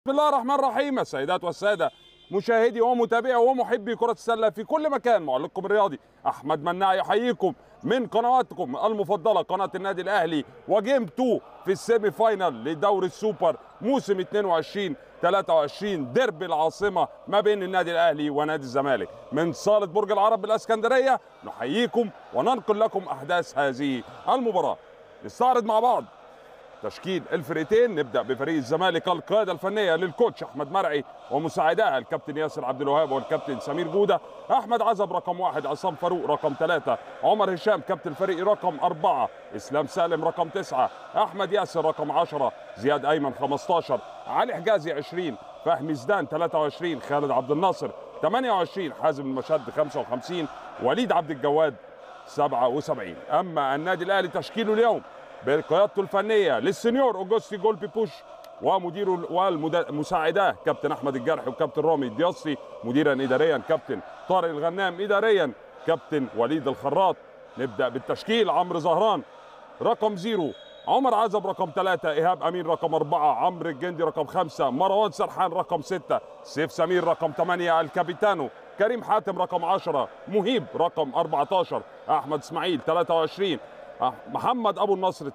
بسم الله الرحمن الرحيم السيدات والسادة مشاهدي ومتابعي ومحبي كرة السلة في كل مكان معلقكم الرياضي أحمد مناع يحييكم من قنواتكم المفضلة قناة النادي الأهلي وجيم 2 في السيمي فاينال لدوري السوبر موسم 22 23 ديربي العاصمة ما بين النادي الأهلي ونادي الزمالك من صالة برج العرب بالإسكندرية نحييكم وننقل لكم أحداث هذه المباراة نستعرض مع بعض تشكيل الفريقين نبدا بفريق الزمالك القياده الفنيه للكوتش احمد مرعي ومساعداه الكابتن ياسر عبد الوهاب والكابتن سمير جوده احمد عزب رقم واحد عصام فاروق رقم ثلاثه عمر هشام كابتن الفريق رقم اربعه اسلام سالم رقم تسعه احمد ياسر رقم 10 زياد ايمن 15 علي حجازي 20 فهمي زدان 23 خالد عبد الناصر 28 حازم المشد 55 وليد عبد الجواد 77 اما النادي الاهلي تشكيله اليوم بقيادته الفنيه للسنيور اوجوستي جولبي بوش ومديره والمساعداه كابتن احمد الجرحي وكابتن رامي الدياصي مديرا اداريا كابتن طارق الغنام اداريا كابتن وليد الخراط نبدا بالتشكيل عمرو زهران رقم زيرو عمر عزب رقم ثلاثة إيهاب أمين رقم أربعة عمرو الجندي رقم خمسة مروان سرحان رقم ستة سيف سمير رقم ثمانية الكابيتانو كريم حاتم رقم عشرة مهيب رقم 14 أحمد إسماعيل 23 محمد ابو النصر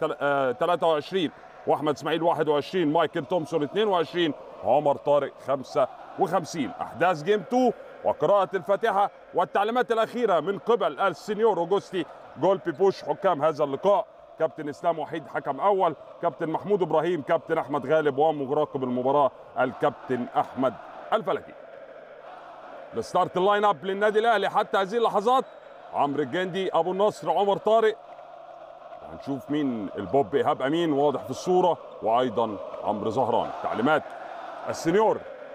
23 واحمد اسماعيل 21 مايكل تومسون 22 عمر طارق 55 احداث جيم 2 وقراءة الفاتحة والتعليمات الأخيرة من قبل السنيور أوجوستي جول بيبوش حكام هذا اللقاء كابتن إسلام وحيد حكم أول كابتن محمود إبراهيم كابتن أحمد غالب ومراقب المباراة الكابتن أحمد الفلكي الستارت اللاين اب للنادي الأهلي حتى هذه اللحظات عمرو الجندي أبو النصر عمر طارق هنشوف مين البوب ايهاب امين واضح في الصوره وايضا عمرو زهران تعليمات السنيور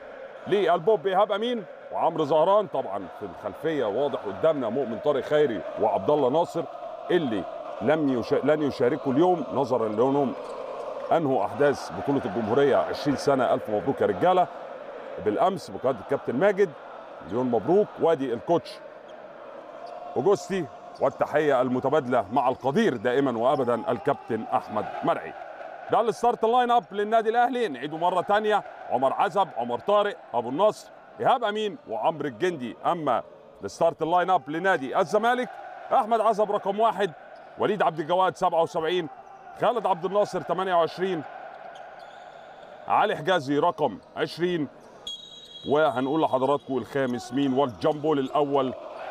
للبوب ايهاب امين وعمرو زهران طبعا في الخلفيه واضح قدامنا مؤمن طارق خيري وعبد الله ناصر اللي لم يشا... لن يشاركوا اليوم نظرا لانهم انهوا احداث بطوله الجمهوريه 20 سنه الف مبروك يا رجاله بالامس بقياده الكابتن ماجد مليون مبروك وادي الكوتش اوجوستي والتحيه المتبادله مع القدير دائما وابدا الكابتن احمد مرعي ده الستارت لاين اب للنادي الاهلي نعيده مره ثانيه عمر عزب عمر طارق ابو النصر ايهاب امين وعمرو الجندي اما الستارت لاين اب لنادي الزمالك احمد عزب رقم واحد وليد عبد الجواد 77 خالد عبد الناصر 28 علي حجازي رقم 20 وهنقول لحضراتكم الخامس مين والجامبول الاول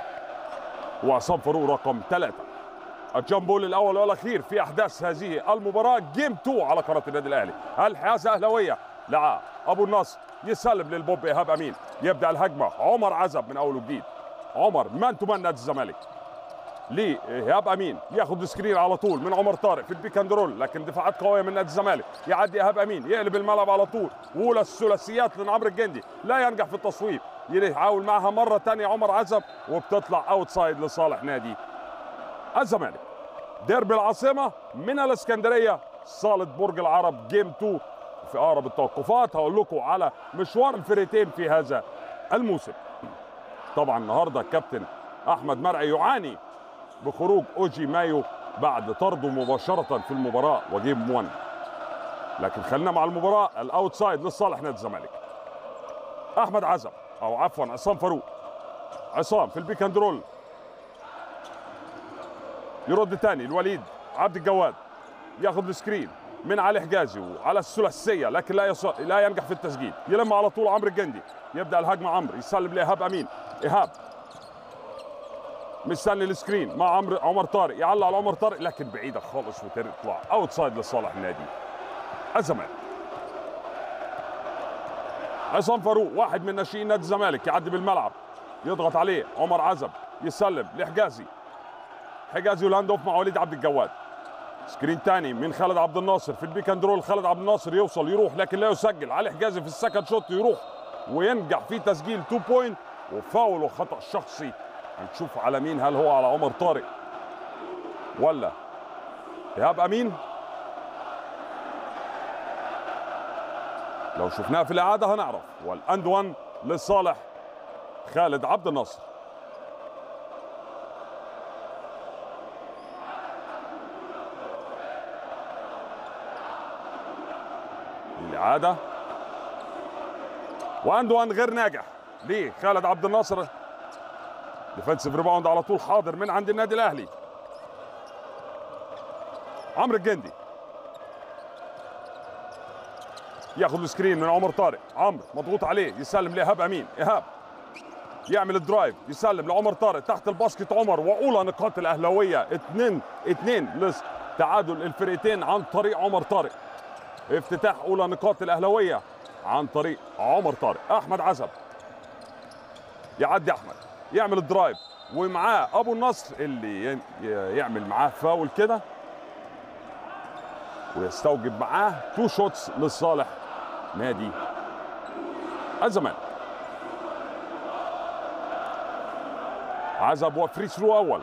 وعصام فاروق رقم ثلاثة الجامبول الأول والأخير في أحداث هذه المباراة جيم 2 على قناة النادي الأهلي الحيازة أهلوية لع أبو النصر يسلم للبوب إيهاب أمين يبدأ الهجمة عمر عزب من أول وجديد عمر مان تو مان نادي الزمالك لإيهاب أمين ياخد سكرين على طول من عمر طارق في البيك اند رول لكن دفاعات قوية من نادي الزمالك يعدي إيهاب أمين يقلب الملعب على طول وأولى الثلاثيات من عمرو الجندي لا ينجح في التصويب يحاول معها مرة تانية عمر عزب وبتطلع اوتسايد لصالح نادي الزمالك ديربي العاصمة من الاسكندرية صالة برج العرب جيم 2 في أقرب التوقفات هقول لكم على مشوار الفريقين في هذا الموسم طبعا النهارده الكابتن أحمد مرعي يعاني بخروج أوجي مايو بعد طرده مباشرة في المباراة وجيم 1 لكن خلينا مع المباراة الاوتسايد لصالح نادي الزمالك أحمد عزب او عفوا عصام فاروق عصام في البيك اند رول يرد تاني الوليد عبد الجواد ياخذ السكرين من علي حجازي وعلى الثلاثيه لكن لا يص... لا ينجح في التسجيل يلم على طول عمرو الجندي يبدا الهجمه عمرو يسلم لايهاب امين ايهاب مستني السكرين مع عمرو عمر طارق يعلق على عمر طارق لكن بعيده خالص وتطلع اوت سايد لصالح النادي الزمالك عصام فاروق واحد من ناشئين نادي الزمالك يعدي بالملعب يضغط عليه عمر عزب يسلم لحجازي حجازي ولاند اوف مع وليد عبد الجواد سكرين تاني من خالد عبد الناصر في البيك اند رول خالد عبد الناصر يوصل يروح لكن لا يسجل علي حجازي في السكند شوت يروح وينجح في تسجيل 2 بوينت وفاول وخطا شخصي هنشوف على مين هل هو على عمر طارق ولا ايهاب امين لو شفناها في الاعاده هنعرف والاند 1 لصالح خالد عبد الناصر الاعاده واند وان غير ناجح ليه خالد عبد الناصر ديفensive ريباوند على طول حاضر من عند النادي الاهلي عمرو الجندي ياخد السكرين من عمر طارق عمرو مضغوط عليه يسلم لايهاب امين ايهاب يعمل الدرايف يسلم لعمر طارق تحت الباسكت عمر واولى نقاط الاهلاويه 2 2 لتعادل الفرقتين عن طريق عمر طارق افتتاح اولى نقاط الاهلاويه عن طريق عمر طارق احمد عزب يعدي احمد يعمل الدرايف ومعاه ابو النصر اللي ي- ي- يعمل معاه فاول كده ويستوجب معاه تو شوتس لصالح نادي الزمالك عزب وفري ثرو اول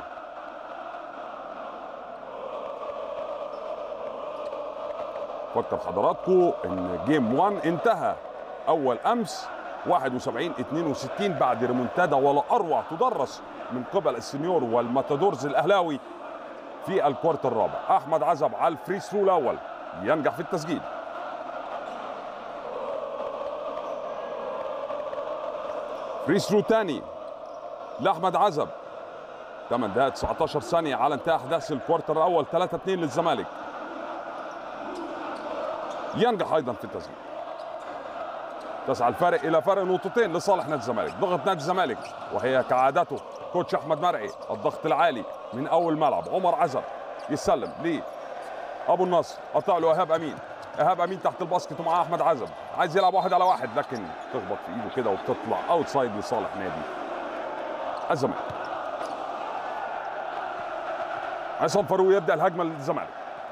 فكر حضراتكم ان جيم 1 انتهى اول امس 71 62 بعد ريمونتادا ولا اروع تدرس من قبل السنيور والماتادورز الاهلاوي في الكوارت الرابع احمد عزب على الفري ثرو الاول ينجح في التسجيل فري ثرو تاني لاحمد عزب 8 دقائق 19 ثانيه على انتهاء احداث الكوارتر الاول 3 2 للزمالك ينجح ايضا في التسجيل تسعى الفارق الى فرق نقطتين لصالح نادي الزمالك ضغط نادي الزمالك وهي كعادته كوتش احمد مرعي الضغط العالي من اول ملعب عمر عزب يسلم ليه ابو النصر قطع له ايهاب امين ايهاب امين تحت الباسكت ومعاه احمد عزب عايز يلعب واحد على واحد لكن تخبط في ايده كده وبتطلع اوت سايد لصالح نادي الزمالك عصام فاروق يبدا الهجمه للزمالك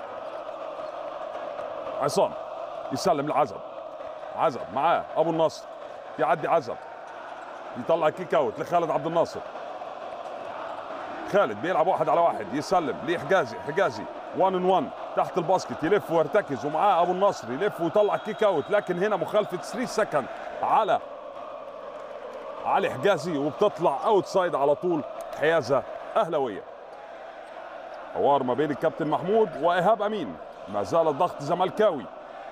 عصام يسلم لعزب عزب معاه ابو النصر يعدي عزب يطلع كيك اوت لخالد عبد الناصر خالد بيلعب واحد على واحد يسلم لحجازي حجازي 1 ان 1 تحت الباسكت يلف ويرتكز ومعاه ابو النصر يلف ويطلع كيك اوت لكن هنا مخالفه 3 سكند على علي حجازي وبتطلع اوت سايد على طول حيازه اهلاويه حوار ما بين الكابتن محمود وايهاب امين ما زال الضغط زملكاوي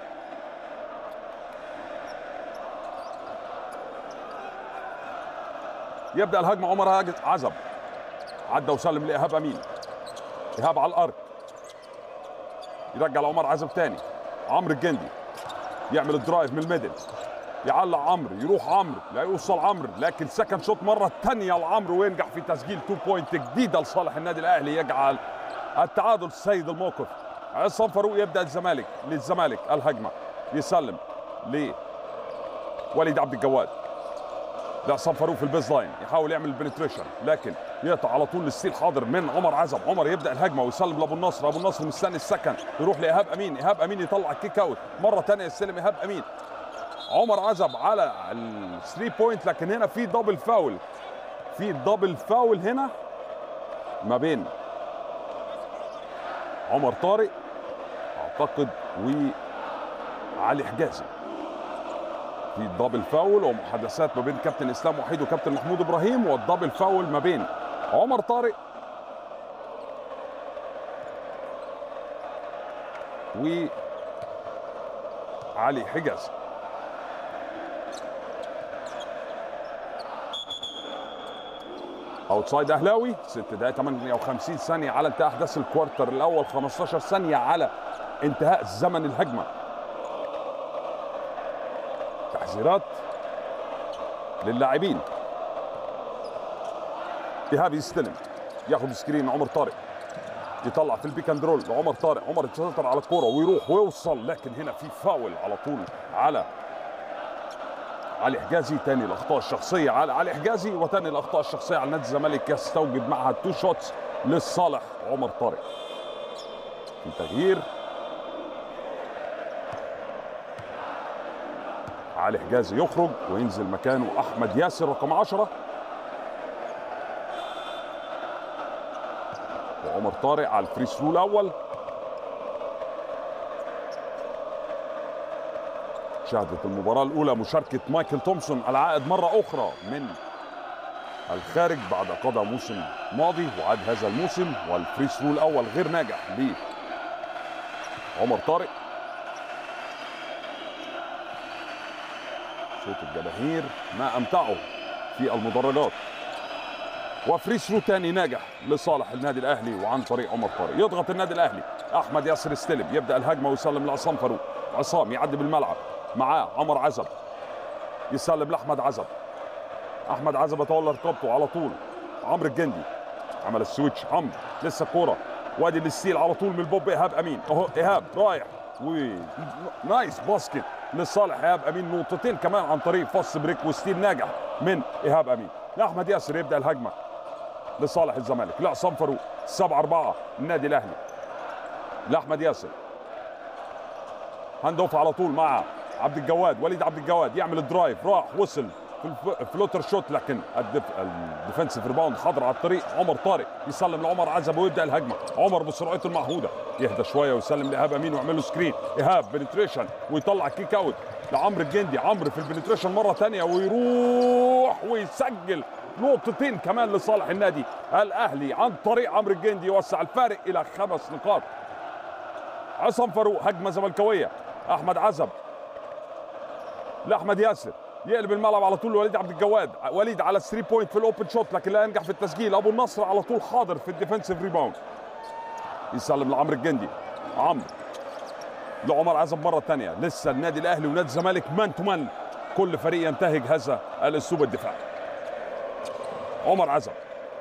يبدا الهجمه عمر هاجس عزب عدى وسلم لايهاب امين ايهاب على الارض يرجع لعمر عزب تاني عمرو الجندي يعمل الدرايف من الميدل يعلق عمرو يروح عمرو لا يوصل عمرو لكن سكند شوت مره ثانيه لعمرو وينجح في تسجيل 2 بوينت جديده لصالح النادي الاهلي يجعل التعادل سيد الموقف عصام فاروق يبدا الزمالك للزمالك الهجمه يسلم ل وليد عبد الجواد لعصام فاروق في البيز لاين يحاول يعمل البنتريشن لكن يقطع على طول الستيل حاضر من عمر عزب عمر يبدا الهجمه ويسلم لابو النصر ابو النصر مستني السكن يروح لايهاب امين ايهاب امين يطلع الكيك اوت مره ثانيه يستلم ايهاب امين عمر عزب على الثري بوينت لكن هنا في دبل فاول في دبل فاول هنا ما بين عمر طارق اعتقد وعلي حجازي في دبل فاول ومحادثات ما بين كابتن اسلام وحيد وكابتن محمود ابراهيم والدبل فاول ما بين عمر طارق وعلي حجازي اوتسايد اهلاوي 6 دقائق 58 ثانيه على انتهاء احداث الكوارتر الاول 15 ثانيه على انتهاء زمن الهجمه تحذيرات للاعبين ايهاب يستلم ياخد سكرين عمر طارق يطلع في البيك اند رول لعمر طارق عمر يتسيطر على الكوره ويروح ويوصل لكن هنا في فاول على طول على علي حجازي تاني الاخطاء الشخصيه على علي حجازي وتاني الاخطاء الشخصيه على نادي الزمالك يستوجب معها تو شوتس لصالح عمر طارق في تغيير علي حجازي يخرج وينزل مكانه احمد ياسر رقم 10 وعمر طارق على الفري ثرو الاول شهدت المباراة الأولى مشاركة مايكل تومسون العائد مرة أخرى من الخارج بعد قضاء موسم ماضي وعاد هذا الموسم والفري ثرو الأول غير ناجح لعمر طارق صوت الجماهير ما امتعه في المدرجات وفري ثرو تاني ناجح لصالح النادي الاهلي وعن طريق عمر طارق يضغط النادي الاهلي احمد ياسر استلم يبدا الهجمه ويسلم لعصام فاروق عصام يعدي بالملعب معاه عمر عزب يسلم لاحمد عزب احمد عزب يتولى رقبته على طول عمرو الجندي عمل السويتش عمرو لسه الكوره وادي الستيل على طول من البوب ايهاب امين اهو ايهاب رايح و نايس باسكت لصالح ايهاب امين نقطتين كمان عن طريق فص بريك وستيل ناجح من ايهاب امين لاحمد ياسر يبدا الهجمه لصالح الزمالك لعصام فاروق 7 4 النادي الاهلي لاحمد ياسر هاند اوف على طول مع عبد الجواد وليد عبد الجواد يعمل الدرايف راح وصل في الف- الفلوتر شوت لكن الدف... الديفنسيف ريباوند حاضر على الطريق عمر طارق يسلم لعمر عزب ويبدا الهجمه عمر بسرعته المعهوده يهدى شويه ويسلم لايهاب امين ويعمل له سكرين ايهاب بنتريشن ويطلع كيك اوت لعمرو الجندي عمرو في البنتريشن مره ثانيه ويروح ويسجل نقطتين كمان لصالح النادي الاهلي عن طريق عمرو الجندي يوسع الفارق الى خمس نقاط عصام فاروق هجمه زملكاويه احمد عزب لاحمد ياسر يقلب الملعب على طول لوليد عبد الجواد وليد على 3 بوينت في الاوبن شوت لكن لا ينجح في التسجيل ابو النصر على طول حاضر في الديفنسيف ريباوند يسلم لعمرو الجندي عمرو لعمر عزب مره ثانيه لسه النادي الاهلي ونادي الزمالك مان تو مان كل فريق ينتهج هذا الاسلوب الدفاعي عمر عزب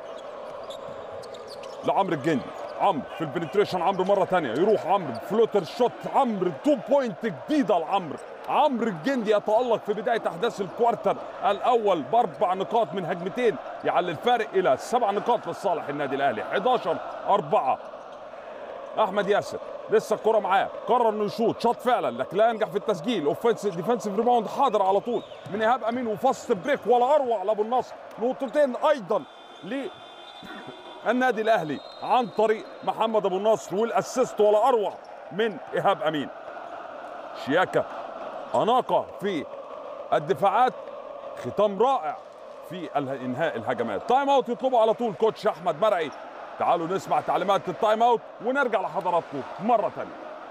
لعمرو الجندي عمرو في البنتريشن عمرو مره ثانيه يروح عمرو فلوتر شوت عمرو تو بوينت جديده لعمرو عمرو الجندي يتالق في بدايه احداث الكوارتر الاول باربع نقاط من هجمتين يعلي الفارق الى سبع نقاط لصالح النادي الاهلي 11 4 احمد ياسر لسه الكره معاه قرر انه يشوط شاط فعلا لكن لا ينجح في التسجيل اوفنسيف ديفensive ريباوند حاضر على طول من ايهاب امين وفاست بريك ولا اروع لابو النصر نقطتين ايضا للنادي الاهلي عن طريق محمد ابو النصر والاسيست ولا اروع من ايهاب امين شياكه اناقه في الدفاعات ختام رائع في اله- انهاء الهجمات تايم اوت يطلبه على طول كوتش احمد مرعي تعالوا نسمع تعليمات التايم اوت ونرجع لحضراتكم مره ثانيه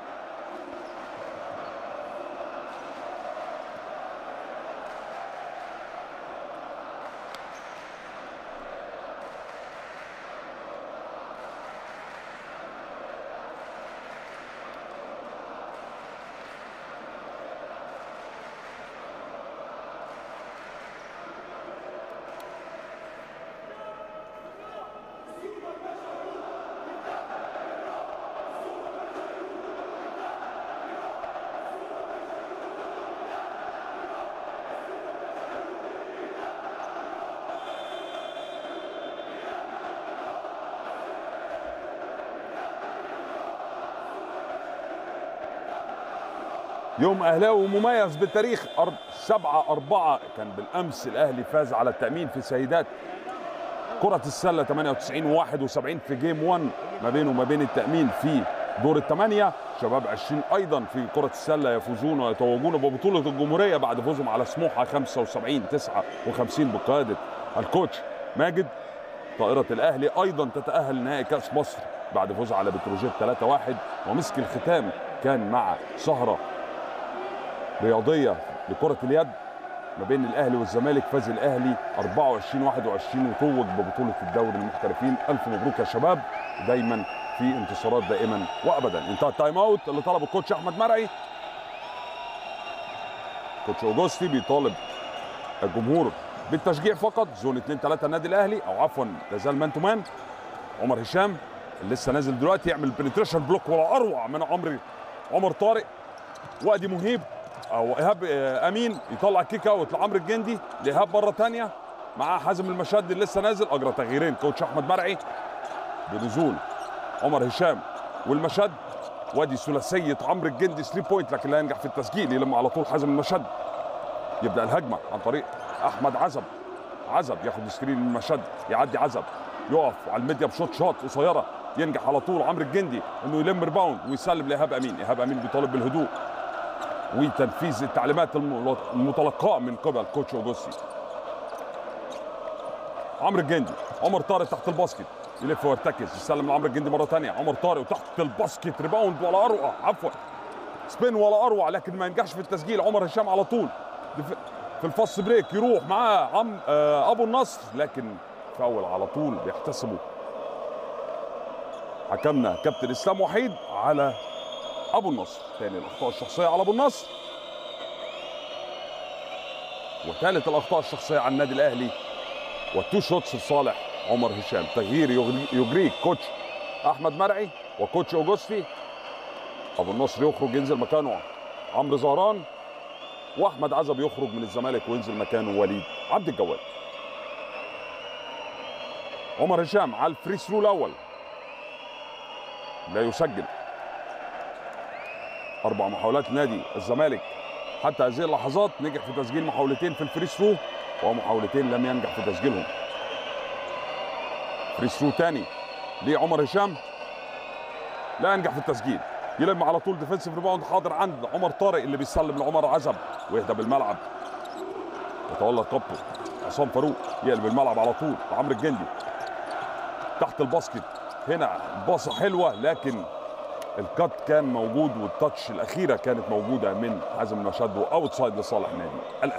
يوم اهلاوي مميز بالتاريخ 7 4 كان بالامس الاهلي فاز على التامين في سيدات كرة السلة 98 71 في جيم 1 ما بينه وما بين التأمين في دور الثمانية شباب 20 أيضا في كرة السلة يفوزون ويتوجون ببطولة الجمهورية بعد فوزهم على سموحة 75 59 بقيادة الكوتش ماجد طائرة الأهلي أيضا تتأهل نهائي كأس مصر بعد فوزها على بتروجيت 3-1 ومسك الختام كان مع سهرة رياضية لكرة اليد ما بين الاهلي والزمالك فاز الاهلي 24 21 وتوج ببطوله الدوري المحترفين الف مبروك يا شباب دايما في انتصارات دائما وابدا انتهى التايم اوت اللي طلبه الكوتش احمد مرعي كوتش اوجوستي بيطالب الجمهور بالتشجيع فقط زون 2 3 النادي الاهلي او عفوا لازال مان تو مان عمر هشام اللي لسه نازل دلوقتي يعمل بنتريشن بلوك ولا اروع من عمر عمر طارق وادي مهيب او ايهاب آه، امين يطلع كيك اوت لعمرو الجندي لايهاب مره ثانيه مع حازم المشد اللي لسه نازل اجرى تغييرين كوتش احمد مرعي بنزول عمر هشام والمشد وادي ثلاثيه عمرو الجندي 3 بوينت لكن لا ينجح في التسجيل يلم على طول حازم المشد يبدا الهجمه عن طريق احمد عزب عزب ياخد سكرين من المشد يعدي عزب يقف على الميديا بشوت شوت قصيره ينجح على طول عمرو الجندي انه يلم ريباوند ويسلم لايهاب امين ايهاب امين بيطالب بالهدوء وتنفيذ التعليمات الم- المتلقاه من قبل كوتش اوجوستي عمرو الجندي عمر طارق تحت الباسكت يلف ويرتكز يسلم لعمرو الجندي مره ثانيه عمر طارق وتحت الباسكت ريباوند ولا اروع عفوا سبين ولا اروع لكن ما ينجحش في التسجيل عمر هشام على طول دف... في الفاست بريك يروح معاه عم آه ابو النصر لكن فاول على طول بيحتسبه حكمنا كابتن اسلام وحيد على ابو النصر تاني الاخطاء الشخصيه على ابو النصر وثالث الاخطاء الشخصيه على النادي الاهلي والتو شوتس لصالح عمر هشام تغيير يغري- يجريه كوتش احمد مرعي وكوتش اوجوستي ابو النصر يخرج ينزل مكانه عمرو زهران واحمد عزب يخرج من الزمالك وينزل مكانه وليد عبد الجواد عمر هشام على الفري ثرو الاول لا يسجل اربع محاولات نادي الزمالك حتى هذه اللحظات نجح في تسجيل محاولتين في الفري ثرو ومحاولتين لم ينجح في تسجيلهم فري ثرو تاني لعمر هشام لا ينجح في التسجيل يلم على طول ديفensive ريباوند حاضر عند عمر طارق اللي بيسلم لعمر عزب ويهدى بالملعب يتولى رقبته عصام فاروق يقلب الملعب على طول لعمرو الجندي تحت الباسكت هنا باصه حلوه لكن الكات كان موجود والتاتش الاخيره كانت موجوده من حازم المشد واوت سايد لصالح نادي الاهلي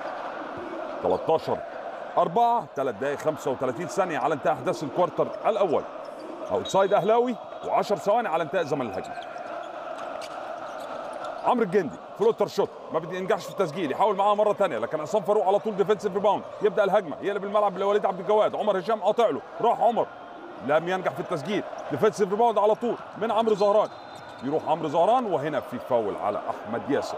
13 4 3 دقائق 35 ثانيه على انتهاء احداث الكوارتر الاول اوت سايد اهلاوي و10 ثواني على انتهاء زمن الهجمه عمرو الجندي فلوتر شوت ما بينجحش في التسجيل يحاول معاها مره ثانيه لكن عصام فاروق على طول ديفنسيف ريباوند يبدا الهجمه يقلب الملعب لوليد عبد الجواد عمر هشام قاطع له راح عمر لم ينجح في التسجيل ديفنسيف ريباوند على طول من عمرو زهران يروح عمرو زهران وهنا في فاول على احمد ياسر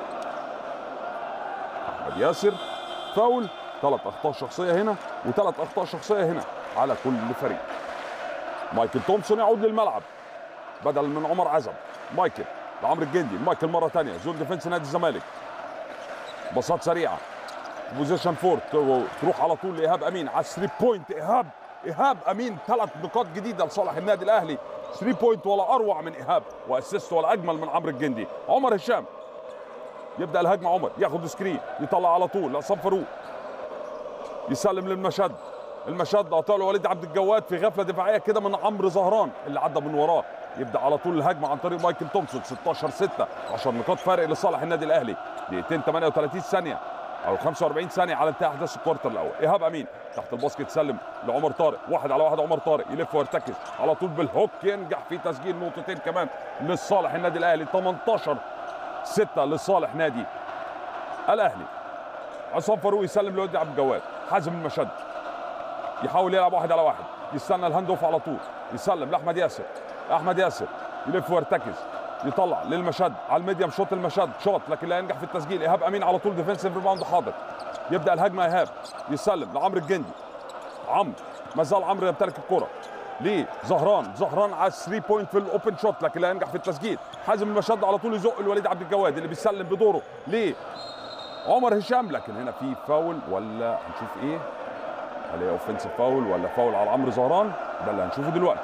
احمد ياسر فاول ثلاث اخطاء شخصيه هنا وثلاث اخطاء شخصيه هنا على كل فريق مايكل تومسون يعود للملعب بدل من عمر عزب مايكل لعمرو الجندي مايكل مره ثانيه زون ديفنس نادي الزمالك باصات سريعه بوزيشن فور تروح على طول لايهاب امين على 3 بوينت ايهاب ايهاب امين ثلاث نقاط جديده لصالح النادي الاهلي 3 بوينت ولا اروع من ايهاب واسيست ولا اجمل من عمرو الجندي عمر هشام يبدا الهجمه عمر ياخد سكرين يطلع على طول لعصام فاروق يسلم للمشد المشد قاطع له وليد عبد الجواد في غفله دفاعيه كده من عمرو زهران اللي عدى من وراه يبدا على طول الهجمه عن طريق مايكل تومسون 16 6 10 نقاط فارق لصالح النادي الاهلي دقيقتين 38 ثانيه او 45 ثانيه على انتهاء احداث الكوارتر الاول ايهاب امين تحت الباسكت سلم لعمر طارق واحد على واحد عمر طارق يلف ويرتكز على طول بالهوك ينجح في تسجيل نقطتين كمان لصالح النادي الاهلي 18 6 لصالح نادي الاهلي عصام فاروق يسلم لودي عبد الجواد حازم المشد يحاول يلعب واحد على واحد يستنى الهاند اوف على طول يسلم لاحمد ياسر احمد ياسر يلف ويرتكز يطلع للمشد على الميديم شوط المشد شوط لكن لا ينجح في التسجيل ايهاب امين على طول ديفنسيف ريباوند حاضر يبدا الهجمه ايهاب يسلم لعمرو الجندي عمرو ما زال عمرو يمتلك الكره ليه زهران زهران على 3 بوينت في الاوبن شوت لكن لا ينجح في التسجيل حازم المشد على طول يزق الوليد عبد الجواد اللي بيسلم بدوره ليه عمر هشام لكن هنا في فاول ولا هنشوف ايه هل هي اوفنسيف فاول ولا فاول على عمرو زهران ده اللي هنشوفه دلوقتي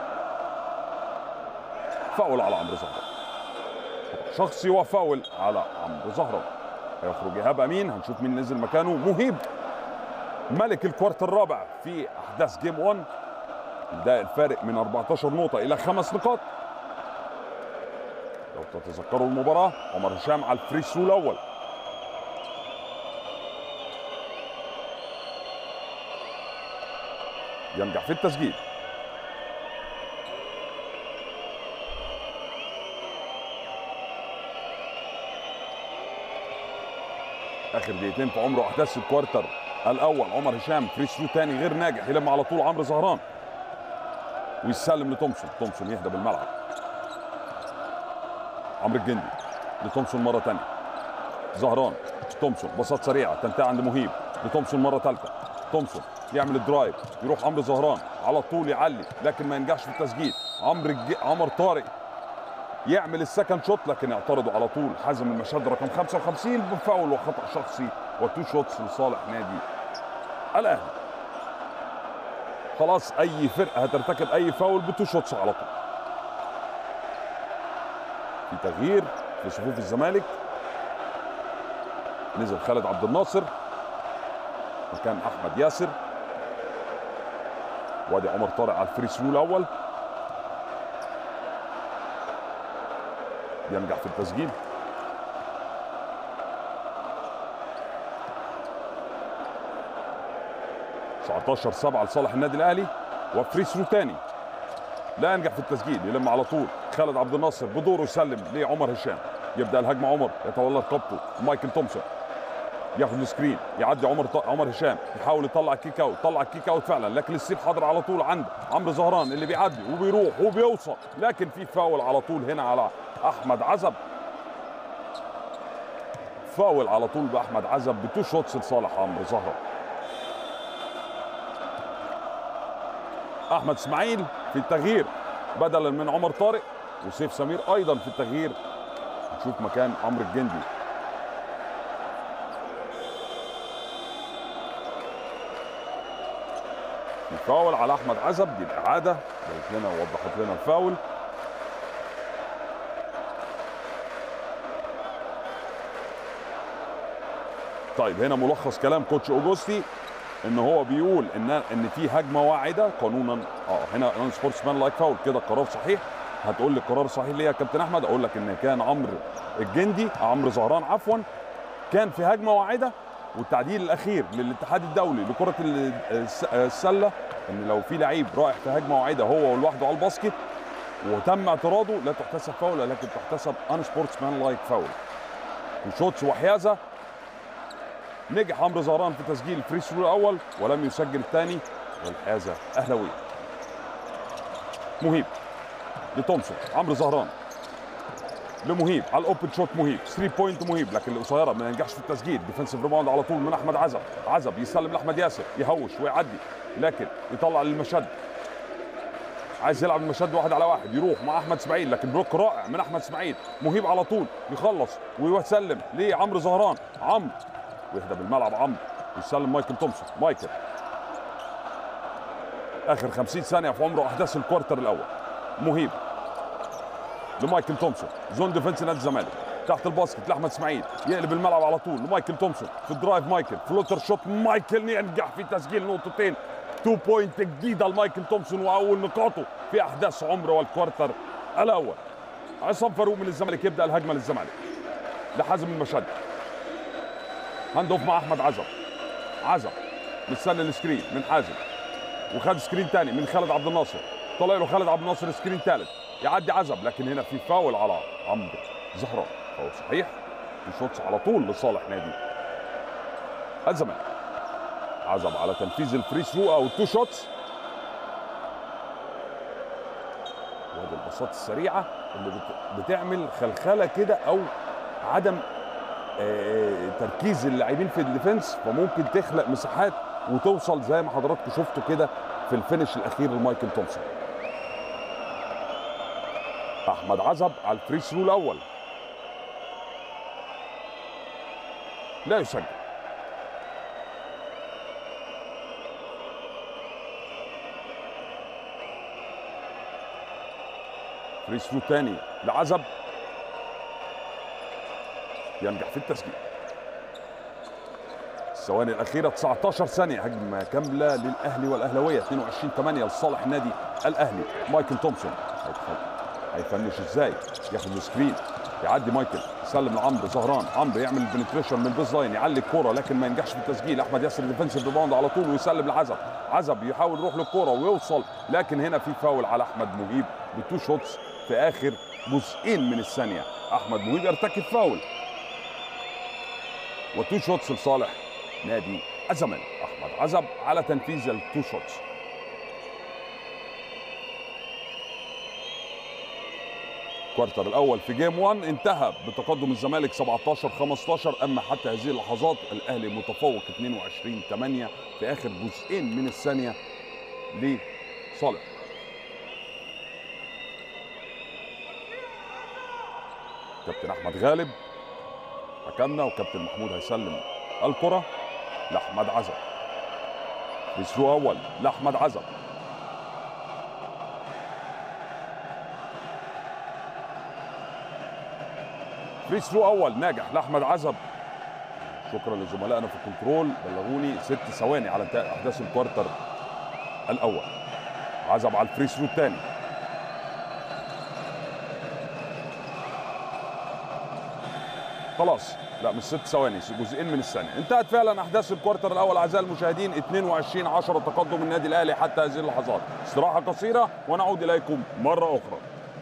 فاول على عمرو زهران شخصي وفاول على عمرو زهران هيخرج ايهاب امين هنشوف مين نزل مكانه مهيب ملك الكوارتر الرابع في احداث جيم 1 ده الفارق من 14 نقطة إلى خمس نقاط لو تتذكروا المباراة عمر هشام على الفري ثرو الأول ينجح في التسجيل اخر دقيقتين في عمره احداث الكوارتر الاول عمر هشام فري ثرو تاني غير ناجح يلم على طول عمرو زهران ويسلم لتومسون تومسون يهدى بالملعب عمرو الجندي لتومسون مره تانية زهران تومسون باصات سريعه تنتهي عند مهيب لتومسون مره ثالثه تومسون يعمل الدرايف يروح عمرو زهران على طول يعلي لكن ما ينجحش في التسجيل عمرو الج... عمر طارق يعمل السكند شوت لكن يعترضوا على طول حازم المشهد رقم 55 بفاول وخطا شخصي وتو شوتس لصالح نادي الاهلي خلاص اي فرقه هترتكب اي فاول بتو شوتس على طول في تغيير في صفوف الزمالك نزل خالد عبد الناصر مكان احمد ياسر وادي عمر طارق على الفري ثرو الاول ينجح في التسجيل 19 7 لصالح النادي الاهلي وفري ثرو تاني لا ينجح في التسجيل يلم على طول خالد عبد الناصر بدوره يسلم لعمر هشام يبدا الهجمه عمر يتولى رقبته مايكل تومسون ياخد السكرين يعدي عمر ط... عمر هشام يحاول يطلع الكيك اوت طلع الكيك اوت فعلا لكن السيب حاضر على طول عند عمرو زهران اللي بيعدي وبيروح وبيوصل لكن في فاول على طول هنا على احمد عزب فاول على طول باحمد عزب بتو شوتس لصالح عمرو زهران احمد اسماعيل في التغيير بدلا من عمر طارق وسيف سمير ايضا في التغيير نشوف مكان عمرو الجندي الفاول على احمد عزب دي الاعاده قالت لنا ووضحت لنا الفاول طيب هنا ملخص كلام كوتش اوجوستي ان هو بيقول ان ان في هجمه واعده قانونا اه هنا نون سبورتس مان لايك فاول كده القرار صحيح هتقول لي القرار صحيح ليه يا كابتن احمد اقول لك ان كان عمرو الجندي عمرو زهران عفوا كان في هجمه واعده والتعديل الاخير للاتحاد الدولي لكره ال- الس- السله ان لو في لعيب رايح في هجمه واعده هو لوحده على الباسكت وتم اعتراضه لا تحتسب فاول ولكن تحتسب ان سبورتس مان لايك فاول وشوتس وحيازه نجح عمرو زهران في تسجيل الفري ثرو الاول ولم يسجل الثاني والحيازه اهلاويه مهيب لتومسون عمرو زهران لمهيب على الاوبن شوت مهيب 3 بوينت مهيب لكن القصيره ما ينجحش في التسجيل ديفنسيف ريباوند على طول من احمد عزب عزب يسلم لاحمد ياسر يهوش ويعدي لكن يطلع للمشد عايز يلعب المشد واحد على واحد يروح مع احمد اسماعيل لكن بلوك رائع من احمد اسماعيل مهيب على طول يخلص ويسلم لعمرو زهران عمرو ويهدى بالملعب عمرو ويسلم مايكل تومسون مايكل اخر 50 ثانيه في عمره احداث الكوارتر الاول مهيب لمايكل تومسون زون ديفنس نادي الزمالك تحت الباسكت لاحمد اسماعيل يقلب الملعب على طول لمايكل تومسون في الدرايف مايكل فلوتر شوت مايكل ينجح في تسجيل نقطتين تو بوينت جديده لمايكل تومسون واول نقاطه في احداث عمره والكوارتر الاول عصام فاروق من الزمالك يبدا الهجمه للزمالك لحازم المشد هاند اوف مع احمد عزب عزب مستني السكرين من حازم وخد سكرين تاني من خالد عبد الناصر طلع له خالد عبد الناصر سكرين ثالث يعدي عزب لكن هنا في فاول على عمرو زهران فاول صحيح وشوتس على طول لصالح نادي الزمالك عزب على تنفيذ الفري ثرو او التو شوتس وهذه الباصات السريعه اللي بت- بتعمل خلخله كده او عدم آه، تركيز اللاعبين في الديفنس فممكن تخلق مساحات وتوصل زي ما حضراتكم شفتوا كده في الفينش الاخير لمايكل تومسون احمد عزب على الفري ثرو الاول لا يسجل فري ثرو تاني لعزب ينجح في التسجيل الثواني الاخيره 19 ثانيه هجمه كامله للاهلي والاهلاويه 22 8 لصالح النادي الاهلي مايكل تومسون هيدخل- هيفنش ازاي ياخد السكرين يعدي مايكل يسلم لعمرو زهران عمرو يعمل البنتريشن من البيز لاين يعلي الكوره لكن ما ينجحش في التسجيل احمد ياسر ديفنسيف ريباوند على طول ويسلم لعزب عزب يحاول يروح للكوره ويوصل لكن هنا في فاول على احمد مهيب بتو شوتس في اخر جزئين من الثانيه احمد مهيب يرتكب فاول وتو شوتس لصالح نادي الزمالك احمد عزب على تنفيذ التو شوتس الكوارتر الاول في جيم 1 انتهى بتقدم الزمالك 17 15 اما حتى هذه اللحظات الاهلي متفوق 22 8 في اخر جزئين من الثانيه لصالح كابتن احمد غالب حكمنا وكابتن محمود هيسلم الكره لاحمد عزب بثرو اول لاحمد عزب فري ثرو اول ناجح لاحمد عزب شكرا لزملائنا في الكنترول بلغوني ست ثواني على انتهاء احداث الكوارتر الاول عزب على الفري ثرو الثاني خلاص لا مش ست ثواني جزئين من الثانيه انتهت فعلا احداث الكوارتر الاول اعزائي المشاهدين 22 10 تقدم النادي الاهلي حتى هذه اللحظات استراحه قصيره ونعود اليكم مره اخرى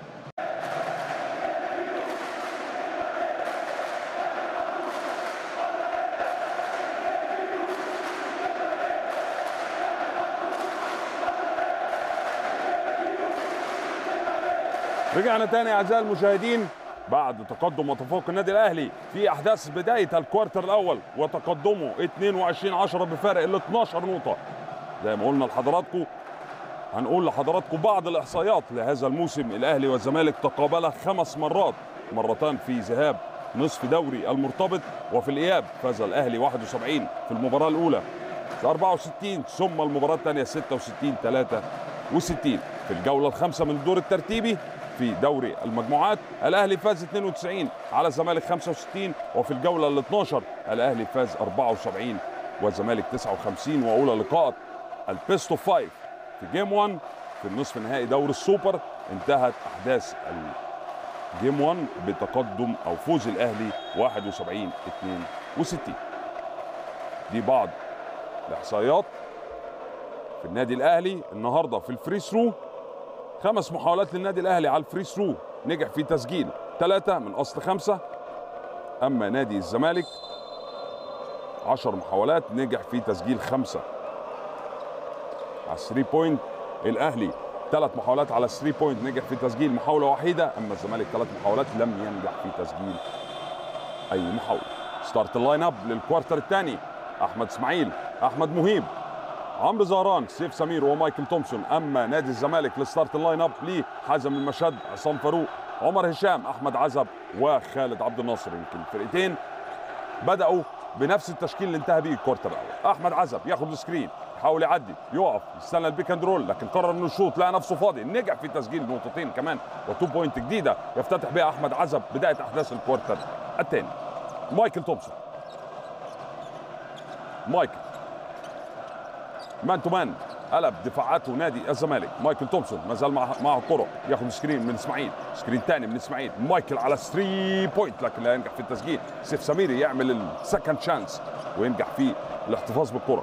رجعنا تاني اعزائي المشاهدين بعد تقدم وتفوق النادي الاهلي في احداث بدايه الكوارتر الاول وتقدمه 22 10 بفارق ال 12 نقطه زي ما قلنا لحضراتكم هنقول لحضراتكم بعض الاحصائيات لهذا الموسم الاهلي والزمالك تقابلا خمس مرات مرتان في ذهاب نصف دوري المرتبط وفي الاياب فاز الاهلي 71 في المباراه الاولى 64 ثم المباراه الثانيه 66 63 في الجوله الخامسه من الدور الترتيبي في دوري المجموعات الاهلي فاز 92 على الزمالك 65 وفي الجوله ال 12 الاهلي فاز 74 والزمالك 59 واولى لقاءات البيست اوف 5 في جيم 1 في النصف النهائي دوري السوبر انتهت احداث جيم 1 بتقدم او فوز الاهلي 71 62 دي بعض الاحصائيات في النادي الاهلي النهارده في الفري ثرو خمس محاولات للنادي الاهلي على الفري ثرو نجح في تسجيل ثلاثة من اصل خمسة اما نادي الزمالك عشر محاولات نجح في تسجيل خمسة على الثري بوينت الاهلي ثلاث محاولات على الثري بوينت نجح في تسجيل محاولة واحدة اما الزمالك ثلاث محاولات لم ينجح في تسجيل اي محاولة ستارت اللاين اب للكوارتر الثاني احمد اسماعيل احمد مهيب عمرو زهران سيف سمير ومايكل تومسون اما نادي الزمالك للستارت اللاين اب ليه حازم المشد عصام فاروق عمر هشام احمد عزب وخالد عبد الناصر يمكن الفرقتين بداوا بنفس التشكيل اللي انتهى بيه الكورتر الاول احمد عزب ياخد السكرين يحاول يعدي يقف يستنى البيك اند رول لكن قرر انه يشوط لقى نفسه فاضي نجح في تسجيل نقطتين كمان وتو بوينت جديده يفتتح بها احمد عزب بدايه احداث الكوارتر الثاني مايكل تومسون مايكل مان تو مان قلب دفاعاته نادي الزمالك مايكل تومسون ما زال معه معه الكره ياخد سكرين من اسماعيل سكرين ثاني من اسماعيل مايكل على 3 بوينت لكن لا ينجح في التسجيل سيف سميري يعمل السكند شانس وينجح في الاحتفاظ بالكره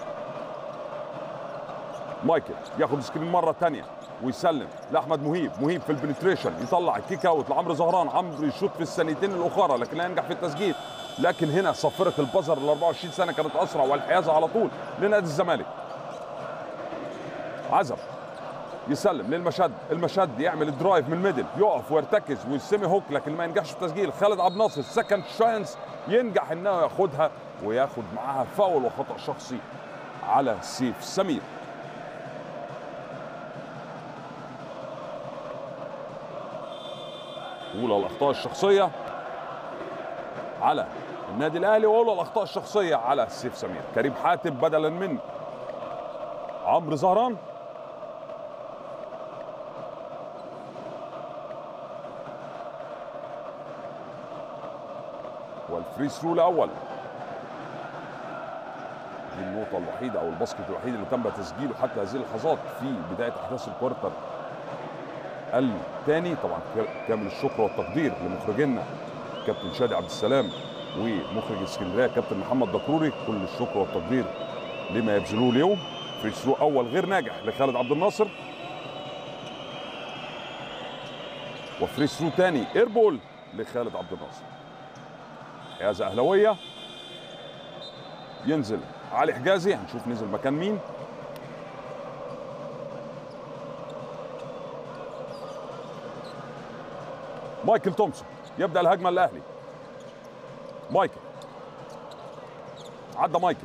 مايكل ياخد سكرين مره ثانيه ويسلم لاحمد مهيب مهيب في البنتريشن يطلع الكيك اوت لعمرو زهران عمرو يشوط في الثانيتين الاخرى لكن لا ينجح في التسجيل لكن هنا صفره البزر ال 24 سنه كانت اسرع والحيازه على طول لنادي الزمالك عزب يسلم للمشد المشد يعمل الدرايف من الميدل يقف ويرتكز والسيمي هوك لكن ما ينجحش في التسجيل خالد عبد الناصر سكند شانس ينجح انه ياخدها وياخد معاها فاول وخطا شخصي على سيف سمير اولى الاخطاء الشخصيه على النادي الاهلي واولى الاخطاء الشخصيه على سيف سمير كريم حاتم بدلا من عمرو زهران والفري ثرو الاول دي النقطة الوحيدة أو الباسكت الوحيد اللي تم تسجيله حتى هذه اللحظات في بداية أحداث الكوارتر الثاني طبعا كامل الشكر والتقدير لمخرجنا كابتن شادي عبد السلام ومخرج اسكندريه كابتن محمد دكروري كل الشكر والتقدير لما يبذلوه اليوم فري ثرو اول غير ناجح لخالد عبد الناصر وفري ثرو ثاني ايربول لخالد عبد الناصر حيازه اهلاويه ينزل علي حجازي هنشوف نزل مكان مين مايكل تومسون يبدا الهجمه الاهلي مايكل عدى مايكل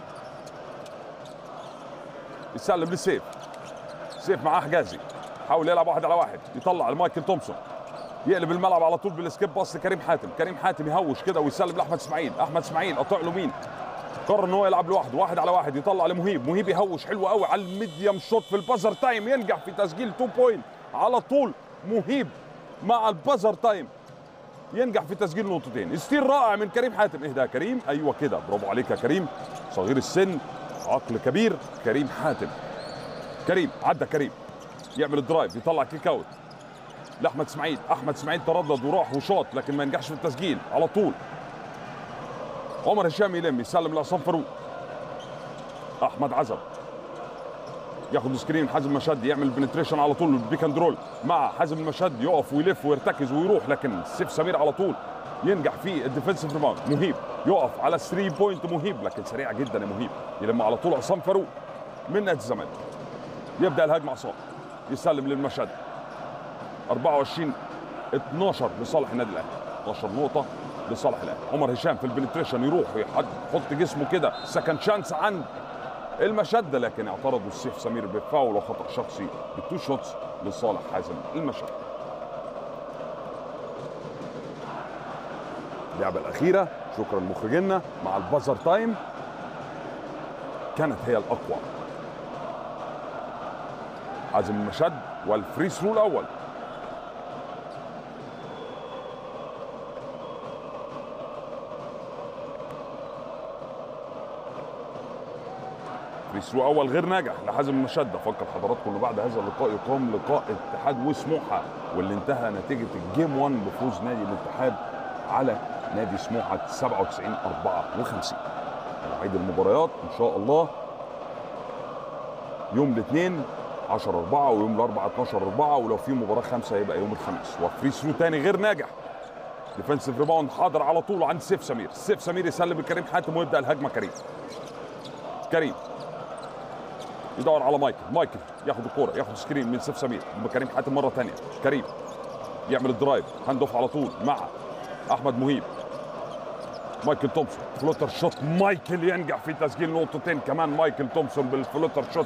يسلم لسيف سيف معاه حجازي حاول يلعب واحد على واحد يطلع لمايكل تومسون يقلب الملعب على طول بالسكيب باص لكريم حاتم كريم حاتم يهوش كده ويسلم لاحمد اسماعيل احمد اسماعيل قطع له مين قرر ان هو يلعب لوحده واحد على واحد يطلع لمهيب مهيب يهوش حلو قوي على الميديم شوت في البازر تايم ينجح في تسجيل 2 بوينت على طول مهيب مع البازر تايم ينجح في تسجيل نقطتين ستيل رائع من كريم حاتم اهدى يا كريم ايوه كده برافو عليك يا كريم صغير السن عقل كبير كريم حاتم كريم عدى كريم يعمل الدرايف يطلع كيك اوت لاحمد اسماعيل احمد اسماعيل تردد وراح وشاط لكن ما ينجحش في التسجيل على طول عمر هشام يلم يسلم لعصام فاروق احمد عزب ياخد سكرين حازم مشد يعمل بنتريشن على طول بيك اند رول مع حازم المشد يقف ويلف ويرتكز ويروح لكن سيف سمير على طول ينجح في الديفنسيف ريباوند مهيب يقف على 3 بوينت مهيب لكن سريع جدا يا مهيب يلم على طول عصام فاروق من نادي الزمالك يبدا الهجمه عصام يسلم للمشد 24 12 لصالح النادي الاهلي 12 نقطه لصالح الاهلي عمر هشام في البنتريشن يروح يحط جسمه كده سكند شانس عند المشد لكن اعترضوا السيف سمير بفاول وخطا شخصي بالتو شوتس لصالح حازم المشد اللعبه الاخيره شكرا لمخرجنا مع البازر تايم كانت هي الاقوى حازم المشد والفري ثرو الاول فري ثرو اول غير ناجح لحازم المشد افكر حضراتكم ان بعد هذا اللقاء يقام لقاء اتحاد وسموحه واللي انتهى نتيجه الجيم 1 بفوز نادي الاتحاد على نادي سموحه 97 54 مواعيد المباريات ان شاء الله يوم الاثنين 10 4 ويوم الاربعاء 12 4 ولو في مباراه خمسه هيبقى يوم الخميس وفري ثرو تاني غير ناجح ديفensive ريباوند حاضر على طول عند سيف سمير سيف سمير يسلم لكريم حاتم ويبدا الهجمه كريم كريم يدور على مايكل مايكل ياخد الكوره ياخد سكرين من سيف سمير كريم حاتم مره ثانيه كريم يعمل الدرايف هاند اوف على طول مع احمد مهيب مايكل تومسون فلوتر شوت مايكل ينجح في تسجيل نقطتين كمان مايكل تومسون بالفلوتر شوت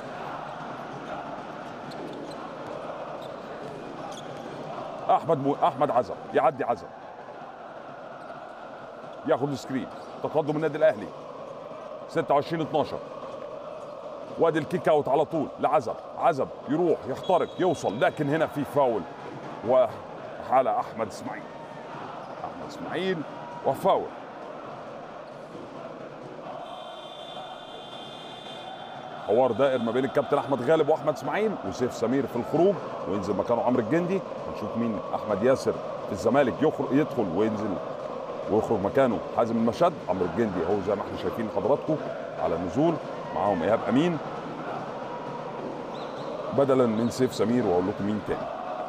احمد مو... احمد عزب يعدي عزب ياخد السكرين تقدم النادي الاهلي 26 12 وادي الكيك اوت على طول لعزب عزب يروح يخترق يوصل لكن هنا في فاول وحالة احمد اسماعيل احمد اسماعيل وفاول حوار دائر ما بين الكابتن احمد غالب واحمد اسماعيل وسيف سمير في الخروج وينزل مكانه عمرو الجندي هنشوف مين احمد ياسر في الزمالك يخرج يدخل وينزل ويخرج مكانه حازم المشد عمرو الجندي اهو زي ما احنا شايفين حضراتكم على النزول معاهم ايهاب امين بدلا من سيف سمير واقول لكم مين تاني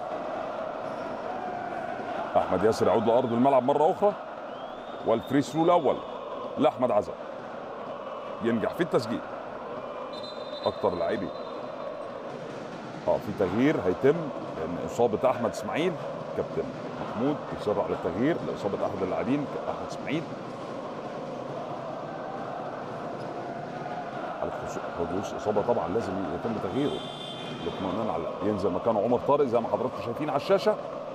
احمد ياسر يعود لارض الملعب مره اخرى والفري ثرو الاول لاحمد عزب ينجح في التسجيل اكتر لاعبي اه في تغيير هيتم لان اصابه احمد اسماعيل كابتن محمود يصر على التغيير لاصابه احد اللاعبين احمد اسماعيل على حدوث اصابه طبعا لازم يتم تغييره لقمان على ينزل مكانه عمر طارق زي ما حضراتكم شايفين على الشاشه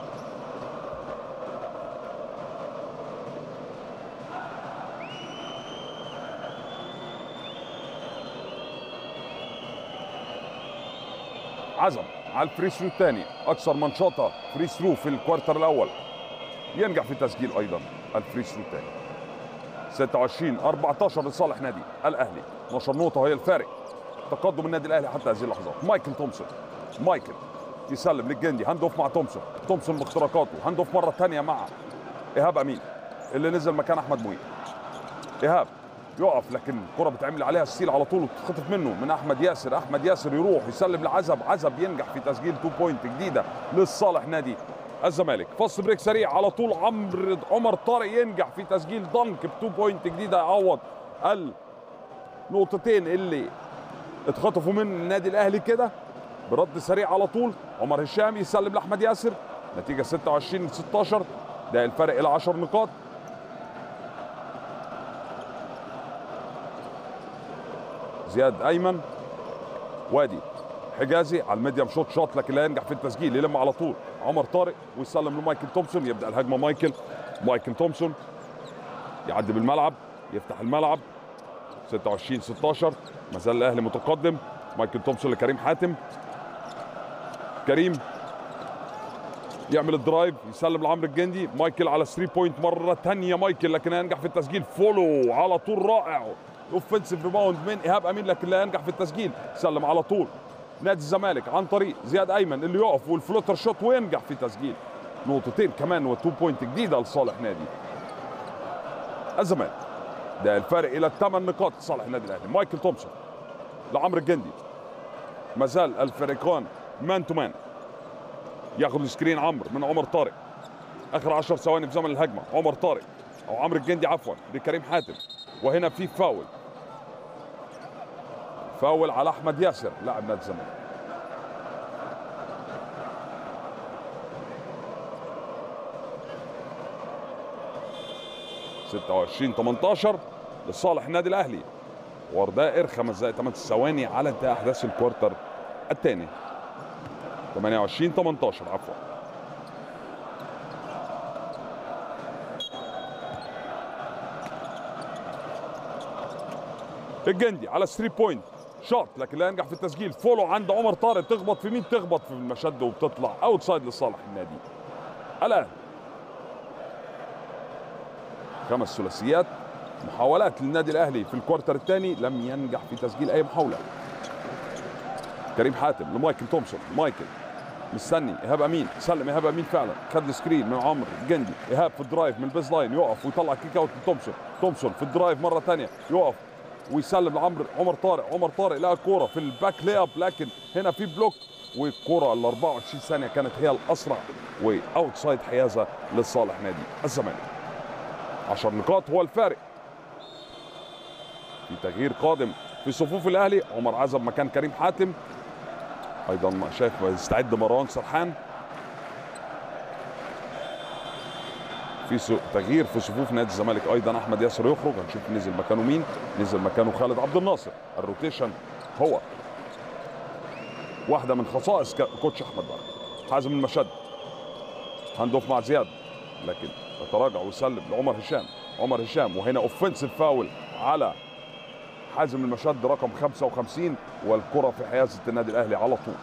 عزم على الفري ثرو الثاني اكثر منشطه فري ثرو في الكوارتر الاول ينجح في تسجيل ايضا الفري ثرو الثاني 26 14 لصالح نادي الاهلي 12 نقطه وهي الفارق تقدم النادي الاهلي حتى هذه اللحظات مايكل تومسون مايكل يسلم للجندي هاند اوف مع تومسون تومسون باختراقاته هاند اوف مره ثانيه مع ايهاب امين اللي نزل مكان احمد مويه ايهاب يقف لكن الكره بتعمل عليها ستيل على طول وتتخطف منه من احمد ياسر احمد ياسر يروح يسلم لعزب عزب ينجح في تسجيل 2 بوينت جديده لصالح نادي الزمالك فصل بريك سريع على طول عمرو عمر طارق ينجح في تسجيل ضنك ب 2 بوينت جديده يعوض النقطتين اللي اتخطفوا من النادي الاهلي كده برد سريع على طول عمر هشام يسلم لاحمد ياسر نتيجه 26 16 ده الفرق الى 10 نقاط زياد ايمن وادي حجازي على الميديم شوت شوت لكن لا ينجح في التسجيل يلم على طول عمر طارق ويسلم لمايكل تومسون يبدا الهجمه مايكل مايكل تومسون يعدي بالملعب يفتح الملعب 26 16 ما زال الاهلي متقدم مايكل تومسون لكريم حاتم كريم يعمل الدرايف يسلم لعمرو الجندي مايكل على 3 بوينت مره ثانيه مايكل لكن ينجح في التسجيل فولو على طول رائع اوفنسيف ريباوند من ايهاب امين لكن لا ينجح في التسجيل سلم على طول نادي الزمالك عن طريق زياد ايمن اللي يقف والفلوتر شوت وينجح في تسجيل نقطتين كمان و2 بوينت جديده لصالح نادي الزمالك ده الفارق الى الثمان نقاط لصالح النادي الاهلي مايكل تومسون لعمرو الجندي ما زال الفريقان مان تو مان ياخذ السكرين عمرو من عمر طارق اخر 10 ثواني في زمن الهجمه عمر طارق او عمرو الجندي عفوا لكريم حاتم وهنا في فاول فاول على احمد ياسر لاعب نادي الزمالك ستة وعشرين 18 لصالح النادي الاهلي وردائر خمس دقائق 8 ثواني على انتهاء احداث الكوارتر الثاني 28 18 عفوا الجندي على 3 بوينت شوت لكن لا ينجح في التسجيل فولو عند عمر طارق تخبط في مين تخبط في المشد وبتطلع اوت سايد لصالح النادي الان خمس ثلاثيات محاولات للنادي الاهلي في الكوارتر الثاني لم ينجح في تسجيل اي محاوله كريم حاتم لمايكل تومسون مايكل مستني ايهاب امين سلم ايهاب امين فعلا خد سكرين من عمرو الجندي ايهاب في الدرايف من البيز لاين يقف ويطلع كيك اوت لتومسون تومسون في الدرايف مره ثانيه يقف ويسلم لعمرو عمر طارق عمر طارق لقى الكوره في الباك لي اب لكن هنا في بلوك والكوره ال 24 ثانيه كانت هي الاسرع واوت سايد حيازه لصالح نادي الزمالك 10 نقاط هو الفارق في تغيير قادم في صفوف الاهلي عمر عزب مكان كريم حاتم ايضا شايف يستعد مروان سرحان في سو- تغيير في صفوف نادي الزمالك ايضا احمد ياسر يخرج هنشوف نزل مكانه مين نزل مكانه خالد عبد الناصر الروتيشن هو واحده من خصائص كا- كوتش احمد بقى حازم المشد هاند اوف مع زياد لكن يتراجع ويسلم لعمر هشام عمر هشام وهنا اوفنسيف فاول على حازم المشد رقم 55 والكره في حيازه النادي الاهلي على طول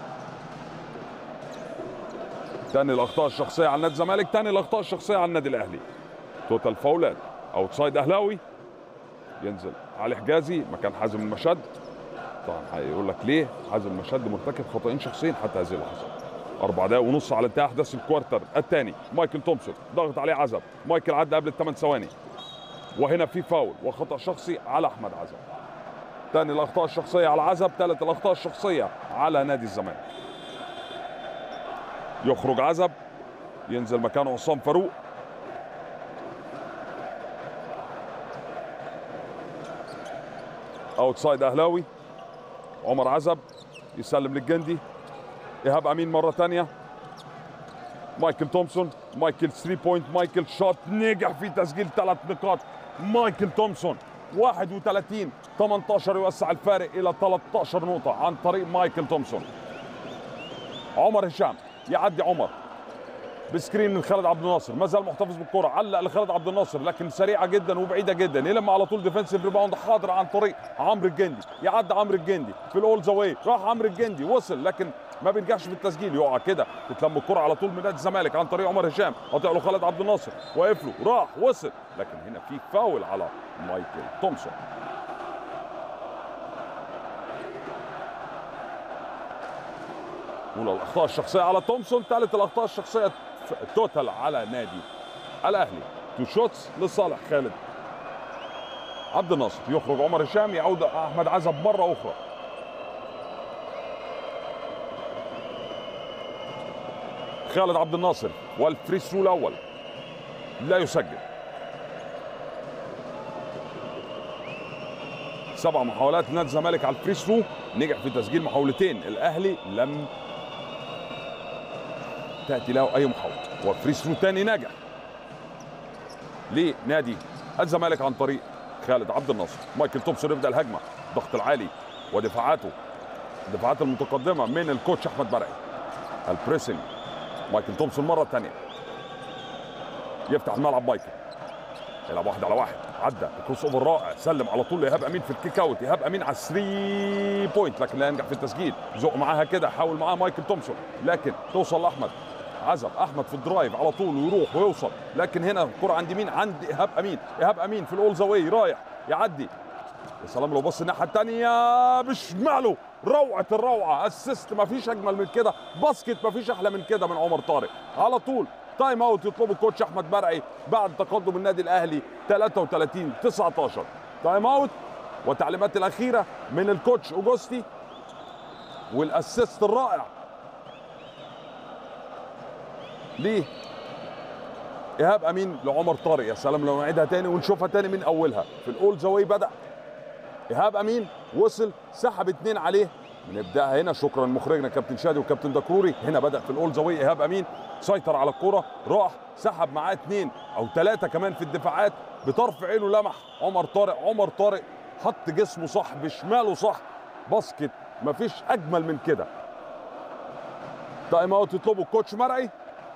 تاني الاخطاء الشخصيه على نادي الزمالك تاني الاخطاء الشخصيه على النادي الاهلي توتال فاولات اوت سايد اهلاوي ينزل علي حجازي مكان حازم المشد طبعا هيقول لك ليه حازم المشد مرتكب خطأين شخصيين حتى هذه اللحظه أربع دقايق ونص على انتهاء أحداث الكوارتر الثاني مايكل تومسون ضغط عليه عزب مايكل عدى قبل الثمان ثواني وهنا في فاول وخطأ شخصي على أحمد عزب ثاني الأخطاء الشخصية على عزب ثالث الأخطاء الشخصية على نادي الزمالك يخرج عزب ينزل مكانه عصام فاروق اوت سايد اهلاوي عمر عزب يسلم للجندي ايهاب امين مره ثانيه مايكل تومسون مايكل 3 بوينت مايكل شوت نجح في تسجيل ثلاث نقاط مايكل تومسون 31 18 يوسع الفارق الى 13 نقطه عن طريق مايكل تومسون عمر هشام يعدي عمر بسكرين من خالد عبد الناصر ما زال محتفظ بالكره علق لخالد عبد الناصر لكن سريعه جدا وبعيده جدا يلم على طول ديفensive ريباوند حاضر عن طريق عمرو الجندي يعدي عمرو الجندي في الاول ذا واي راح عمرو الجندي وصل لكن ما بينجحش في التسجيل يقع كده تتلم الكره على طول من نادي الزمالك عن طريق عمر هشام قاطع له خالد عبد الناصر واقف له راح وصل لكن هنا في فاول على مايكل تومسون اولى الاخطاء الشخصيه على تومسون ثالث الاخطاء الشخصيه توتال على نادي الاهلي تو شوتس لصالح خالد عبد الناصر يخرج عمر هشام يعود احمد عزب مره اخرى خالد عبد الناصر والفري ثرو الاول لا يسجل سبع محاولات لنادي الزمالك على الفري ثرو نجح في تسجيل محاولتين الاهلي لم تاتي له اي محاوله والفري ثرو الثاني نجح لنادي الزمالك عن طريق خالد عبد الناصر مايكل تومسون يبدا الهجمه الضغط العالي ودفاعاته الدفاعات المتقدمه من الكوتش احمد برعي البريسنج مايكل تومسون مره ثانيه يفتح الملعب مايكل يلعب واحد على واحد عدى كروس اوفر رائع سلم على طول لايهاب امين في الكيك اوت ايهاب امين على 3 بوينت لكن لا ينجح في التسجيل زق معاها كده حاول معاها مايكل تومسون لكن توصل لاحمد عزب احمد في الدرايف على طول ويروح ويوصل لكن هنا الكره عند مين عند ايهاب امين ايهاب امين في الاول ذا واي رايح يعدي يا سلام لو بص الناحيه الثانيه بشماله روعه الروعه اسيست ما فيش اجمل من كده باسكت ما فيش احلى من كده من عمر طارق على طول تايم اوت يطلبه الكوتش احمد مرعي بعد تقدم النادي الاهلي 33 19 تايم اوت والتعليمات الاخيره من الكوتش اوجوستي والاسيست الرائع ليه ايهاب امين لعمر طارق يا سلام لو نعيدها تاني ونشوفها تاني من اولها في الاول زواي بدا ايهاب امين وصل سحب اتنين عليه بنبداها هنا شكرا مخرجنا كابتن شادي وكابتن دكروري هنا بدا في الاول زواي ايهاب امين سيطر على الكره راح سحب معاه اتنين او ثلاثه كمان في الدفاعات بطرف عينه لمح عمر طارق عمر طارق حط جسمه صح بشماله صح باسكت مفيش اجمل من كده تايم اوت يطلبه الكوتش مرعي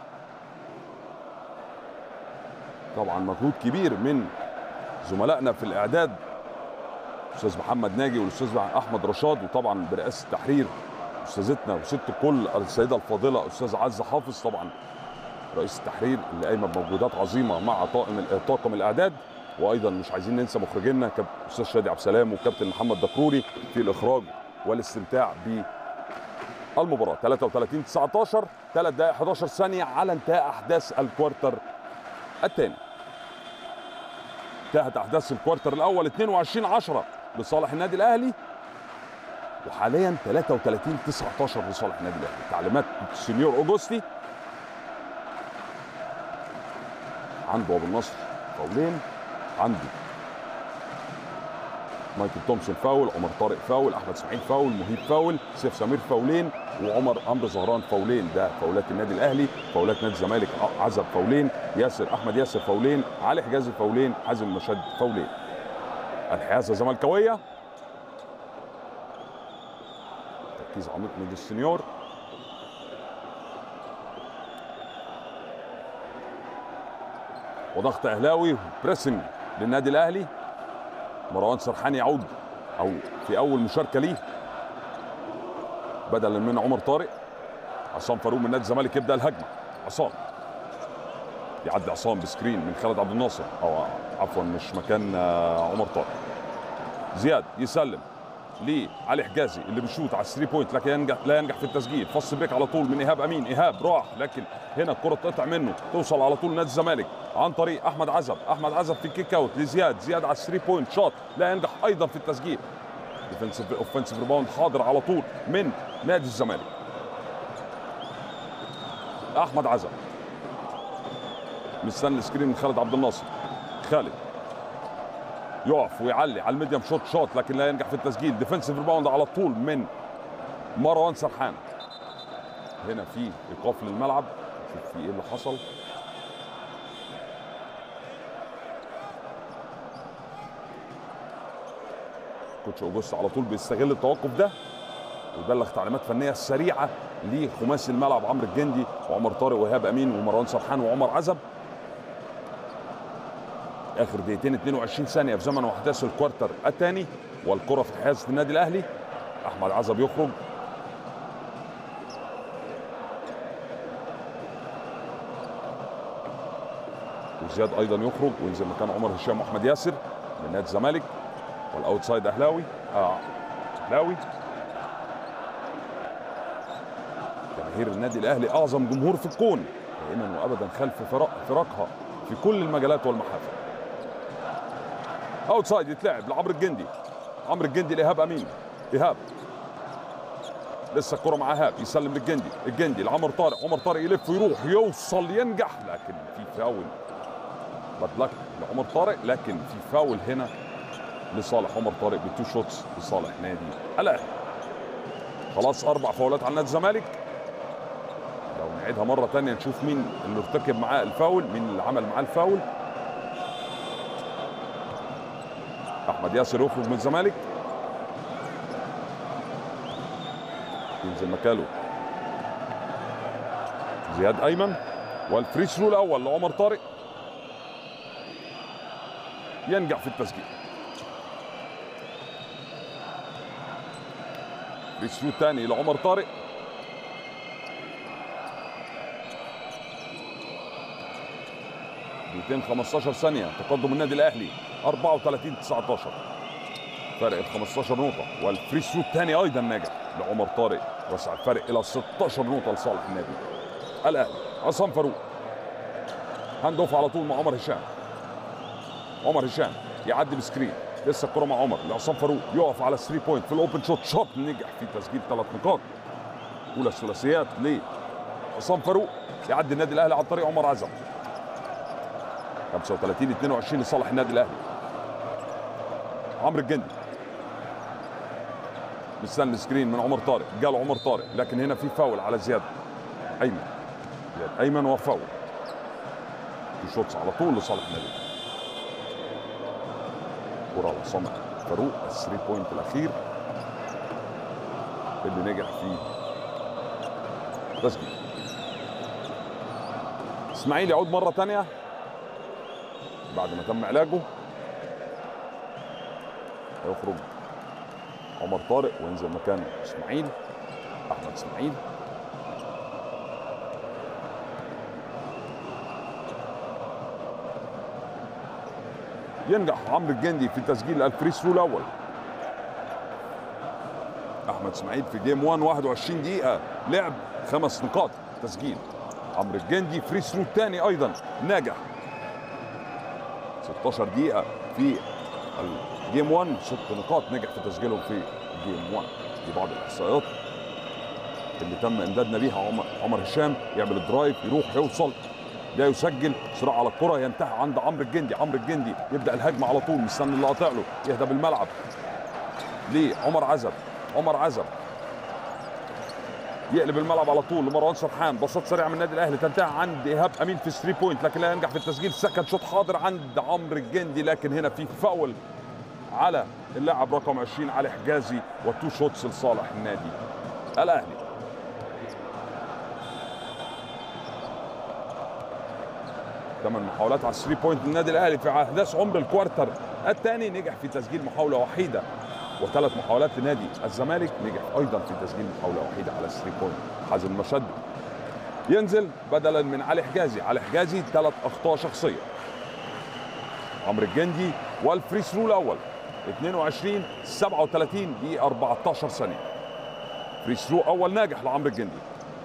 طبعا مجهود كبير من زملائنا في الاعداد الاستاذ محمد ناجي والاستاذ احمد رشاد وطبعا برئاسه التحرير استاذتنا وست الكل السيده الفاضله استاذ عزه حافظ طبعا رئيس التحرير اللي قايمه بمجهودات عظيمه مع طاقم طاقم الاعداد وايضا مش عايزين ننسى مخرجينا الاستاذ شادي عبد السلام وكابتن محمد دكروري في الاخراج والاستمتاع بالمباراه 33 19 3 دقائق 11 ثانيه على انتهاء احداث الكوارتر الثاني انتهت احداث الكوارتر الاول 22 10 لصالح النادي الاهلي وحاليا 33 19 لصالح النادي الاهلي تعليمات السنيور اوجوستي عنده ابو النصر فاولين عنده مايكل تومسون فاول عمر طارق فاول احمد اسماعيل فاول مهيب فاول سيف سمير فاولين وعمر امر زهران فاولين ده فاولات النادي الاهلي فاولات نادي الزمالك عزب فاولين ياسر احمد ياسر فاولين علي حجازي فاولين حازم مشد فاولين الحيازه زملكاويه تركيز عميق من السنيور وضغط اهلاوي بريسنج للنادي الاهلي مروان سرحان يعود او في اول مشاركه ليه بدلا من عمر طارق عصام فاروق من نادي الزمالك يبدا الهجمه عصام يعدي عصام بسكرين من خالد عبد الناصر او عفوا مش مكان عمر طارق زياد يسلم لعلي حجازي اللي بيشوط على الثري بوينت لكن ينجح لا ينجح في التسجيل فص بريك على طول من ايهاب امين ايهاب راح لكن هنا الكره تقطع منه توصل على طول نادي الزمالك عن طريق احمد عزب احمد عزب في الكيك اوت لزياد زياد على الثري بوينت شوت لا ينجح ايضا في التسجيل ديفنسيف اوفنسيف ريباوند حاضر على طول من نادي الزمالك احمد عزب مستني سكرين من خالد عبد الناصر خالد يقف ويعلي على الميديم شوت شوت لكن لا ينجح في التسجيل ديفنسيف ريباوند على طول من مروان سرحان هنا في ايقاف للملعب نشوف في ايه اللي حصل كوتش اوجوست على طول بيستغل التوقف ده ويبلغ تعليمات فنيه سريعه لخماسي الملعب عمرو الجندي وعمر طارق وإيهاب امين ومروان سرحان وعمر عزب اخر دقيقتين 22 ثانيه في زمن واحداث الكوارتر الثاني والكره في حيازه النادي الاهلي احمد عزب يخرج وزياد ايضا يخرج وينزل مكان عمر هشام واحمد ياسر من نادي الزمالك والاوتسايد اهلاوي اه اهلاوي جماهير النادي الاهلي اعظم جمهور في الكون دائما وابدا خلف فرق فرقها في كل المجالات والمحافل اوتسايد يتلعب لعمرو الجندي عمرو الجندي لايهاب امين ايهاب لسه الكره مع ايهاب يسلم للجندي الجندي لعمر طارق عمر طارق يلف ويروح يوصل ينجح لكن في فاول باد لك لعمر طارق لكن في فاول هنا لصالح عمر طارق بتو شوتس لصالح نادي الاهلي خلاص اربع فاولات على نادي الزمالك لو نعيدها مره ثانيه نشوف مين اللي ارتكب معاه الفاول مين اللي عمل معاه الفاول احمد ياسر يخرج من الزمالك ينزل مكانه زياد ايمن والفري ثرو الاول لعمر طارق ينجح في التسجيل فري ثرو الثاني لعمر طارق دقيقتين 15 ثانية تقدم النادي الأهلي 34 19 فرق ال 15 نقطة والفري ثرو الثاني أيضا ناجح لعمر طارق وسع الفرق إلى 16 نقطة لصالح النادي الأهلي عصام فاروق هاند اوف على طول مع عمر هشام عمر هشام يعدي بسكرين لسه الكره مع عمر لعصام فاروق يقف على 3 بوينت في الاوبن شوت شوت نجح في تسجيل ثلاث نقاط اولى الثلاثيات لعصام فاروق يعدي النادي الاهلي عن طريق عمر عزم 35 22 لصالح النادي الاهلي عمرو الجندي مستني السكرين من عمر طارق جاله عمر طارق لكن هنا في فاول على زياد ايمن زياد ايمن وفاول في شوتس على طول لصالح النادي كرة لعصام فاروق الثري بوينت الاخير اللي نجح فيه تسجيل اسماعيل يعود مرة تانية بعد ما تم علاجه هيخرج عمر طارق وينزل مكان اسماعيل احمد اسماعيل ينجح عمرو الجندي في تسجيل الفري ثرو الاول احمد اسماعيل في جيم 1 21 دقيقه لعب خمس نقاط تسجيل عمرو الجندي فري ثرو الثاني ايضا ناجح 16 دقيقه في الجيم 1 ست نقاط نجح في تسجيلهم في جيم 1 دي بعض الاحصائيات اللي تم امدادنا بيها عمر عمر هشام يعمل الدرايف يروح يوصل لا يسجل صراع على الكره ينتهي عند عمرو الجندي عمرو الجندي يبدا الهجمه على طول مستني اللي قاطع له يهدى بالملعب ليه عمر عزب عمر عزب يقلب الملعب على طول لمروان سرحان بساط سريعه من النادي الاهلي تنتهي عند ايهاب امين في 3 بوينت لكن لا ينجح في التسجيل سكند شوت حاضر عند عمرو الجندي لكن هنا في فاول على اللاعب رقم 20 علي حجازي وتو شوتس لصالح النادي الاهلي ثمان محاولات على 3 بوينت للنادي الاهلي في احداث عمر الكوارتر الثاني نجح في تسجيل محاوله وحيده وثلاث محاولات لنادي الزمالك نجح ايضا في تسجيل محاوله وحيده على 3 بوينت حازم المشد ينزل بدلا من علي حجازي علي حجازي ثلاث اخطاء شخصيه عمرو الجندي والفري ثرو الاول 22 37 دقيقه 14 ثانيه فري ثرو اول ناجح لعمرو الجندي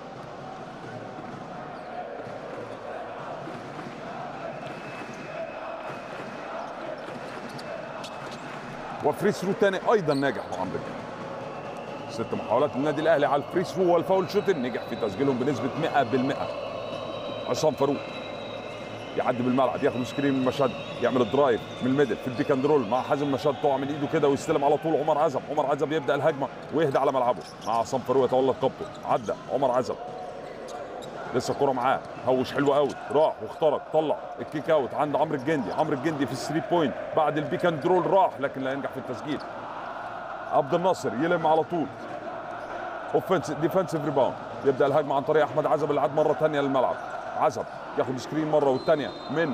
وفري ثرو تاني ايضا ناجح لعمرو الجندي ست محاولات النادي الاهلي على الفري ثرو والفاول شوت نجح في تسجيلهم بنسبه 100% عصام فاروق يعدي بالملعب ياخد سكرين من مشهد يعمل الدرايف من الميدل في البيك اند رول مع حازم مشهد طوع من ايده كده ويستلم على طول عمر عزب عمر عزب يبدا الهجمه ويهدى على ملعبه مع عصام فاروق يتولى قبضه عدى عمر عزب لسه الكوره معاه هوش حلو قوي راح واخترق طلع الكيك اوت عند عمرو الجندي عمرو الجندي في الثري بوينت بعد البيك اند رول راح لكن لا ينجح في التسجيل عبد الناصر يلم على طول اوفنس ديفensive ريباوند يبدا الهجمه عن طريق احمد عزب اللي عاد مره ثانيه للملعب عزب ياخد سكرين مره والثانيه من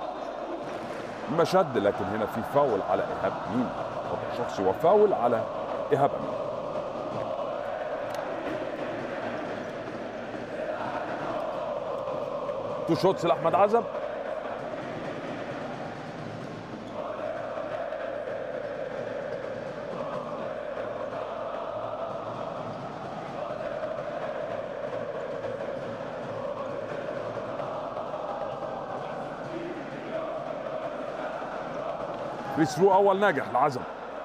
مشد لكن هنا في فاول على ايهاب امين خطا شخصي وفاول على ايهاب امين تو شوتس لاحمد عزب فري ثرو اول ناجح لعزم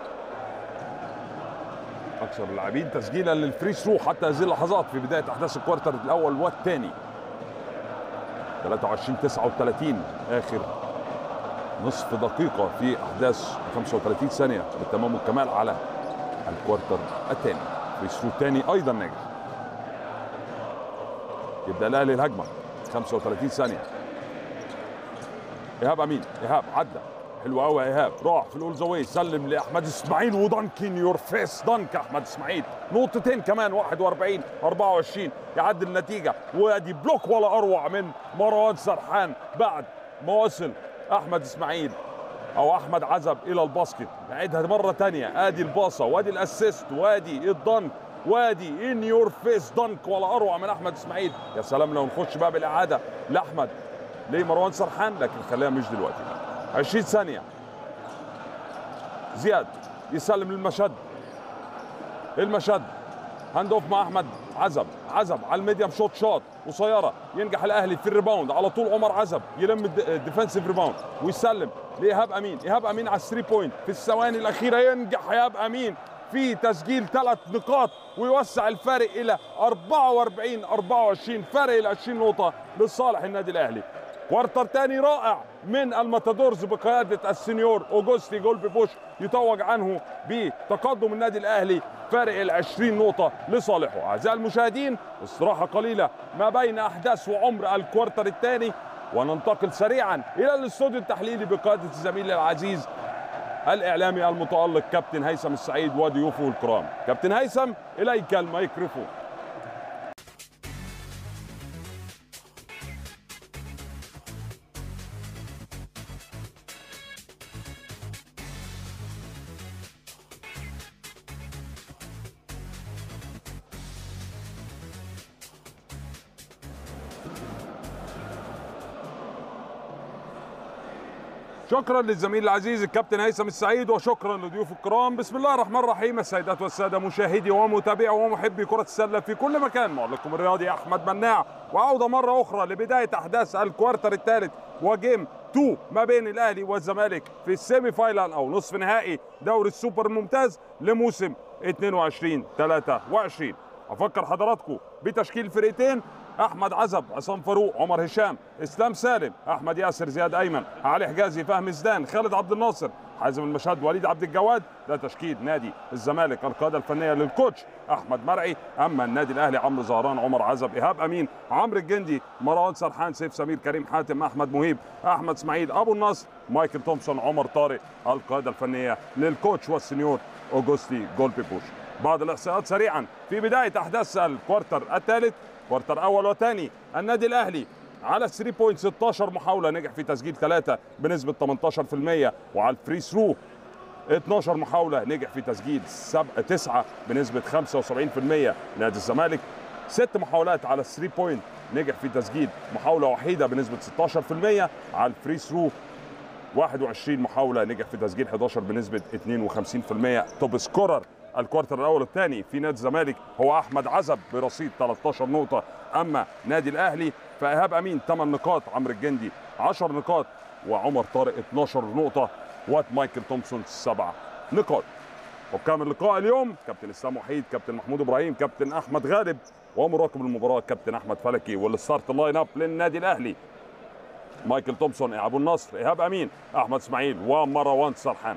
اكثر اللاعبين تسجيلا للفري ثرو حتى هذه اللحظات في بدايه احداث الكوارتر الاول والثاني 23 39 اخر نصف دقيقة في أحداث 35 ثانية بالتمام والكمال على الكوارتر الثاني فري ثرو الثاني أيضا ناجح يبدأ الأهلي الهجمة 35 ثانية إيهاب أمين إيهاب عدى حلو قوي يا ايهاب راح في الاول زاوية سلم لاحمد اسماعيل ودانكن يور فيس دانك احمد اسماعيل نقطتين كمان 41 24 يعدل النتيجه وادي بلوك ولا اروع من مروان سرحان بعد ما وصل احمد اسماعيل او احمد عزب الى الباسكت نعيدها مره ثانيه ادي الباصه وادي الاسيست وادي الدنك وادي ان يور فيس دنك ولا اروع من احمد اسماعيل يا سلام لو نخش بقى بالاعاده لاحمد لمروان سرحان لكن خليها مش دلوقتي 20 ثانية زياد يسلم للمشد المشد هاند اوف مع احمد عزب عزب على الميديم شوت شوت قصيره ينجح الاهلي في الريباوند على طول عمر عزب يلم الد- الديفensive ريباوند ويسلم لايهاب امين ايهاب امين على الثري بوينت في الثواني الاخيره ينجح ايهاب امين في تسجيل ثلاث نقاط ويوسع الفارق الى 44 24 فارق الى 20 نقطه لصالح النادي الاهلي كوارتر تاني رائع من الماتادورز بقيادة السنيور أوجوستي جولبي بوش يتوج عنه بتقدم النادي الأهلي فارق ال 20 نقطة لصالحه أعزائي المشاهدين استراحة قليلة ما بين أحداث وعمر الكوارتر الثاني وننتقل سريعا إلى الاستوديو التحليلي بقيادة الزميل العزيز الإعلامي المتألق كابتن هيثم السعيد وضيوفه الكرام كابتن هيثم إليك الميكروفون شكرا للزميل العزيز الكابتن هيثم السعيد وشكرا لضيوف الكرام بسم الله الرحمن الرحيم السيدات والساده مشاهدي ومتابعي ومحبي كره السله في كل مكان معلقكم الرياضي احمد مناع وعوده مره اخرى لبدايه احداث الكوارتر الثالث وجيم 2 ما بين الاهلي والزمالك في السيمي فاينال او نصف نهائي دوري السوبر الممتاز لموسم 22 23 افكر حضراتكم بتشكيل الفرقتين احمد عزب عصام فاروق عمر هشام اسلام سالم احمد ياسر زياد ايمن علي حجازي فهمي زدان خالد عبد الناصر حازم المشهد وليد عبد الجواد ده تشكيل نادي الزمالك القياده الفنيه للكوتش احمد مرعي اما النادي الاهلي عمرو زهران عمر عزب ايهاب امين عمرو الجندي مروان سرحان سيف سمير كريم حاتم احمد مهيب احمد اسماعيل ابو النصر مايكل تومسون عمر طارق القياده الفنيه للكوتش والسنيور اوجوستي جولبي بوش بعض الاحصاءات سريعا في بدايه احداث الكوارتر الثالث كوارتر اول وثاني النادي الاهلي على 3 بوينت 16 محاوله نجح في تسجيل ثلاثه بنسبه 18% وعلى الفري ثرو 12 محاوله نجح في تسجيل 9 بنسبه 75% نادي الزمالك ست محاولات على 3 بوينت نجح في تسجيل محاوله وحيده بنسبه 16% على الفري ثرو 21 محاولة نجح في تسجيل 11 بنسبة 52% توب سكورر الكوارتر الأول والثاني في نادي الزمالك هو أحمد عزب برصيد 13 نقطة أما نادي الأهلي فإيهاب أمين 8 نقاط عمرو الجندي 10 نقاط وعمر طارق 12 نقطة وات مايكل تومسون 7 نقاط حكام اللقاء اليوم كابتن اسلام وحيد كابتن محمود ابراهيم كابتن احمد غالب ومراقب المباراه كابتن احمد فلكي والستارت لاين اب للنادي الاهلي مايكل تومسون ابو النصر ايهاب امين احمد اسماعيل ومروان سرحان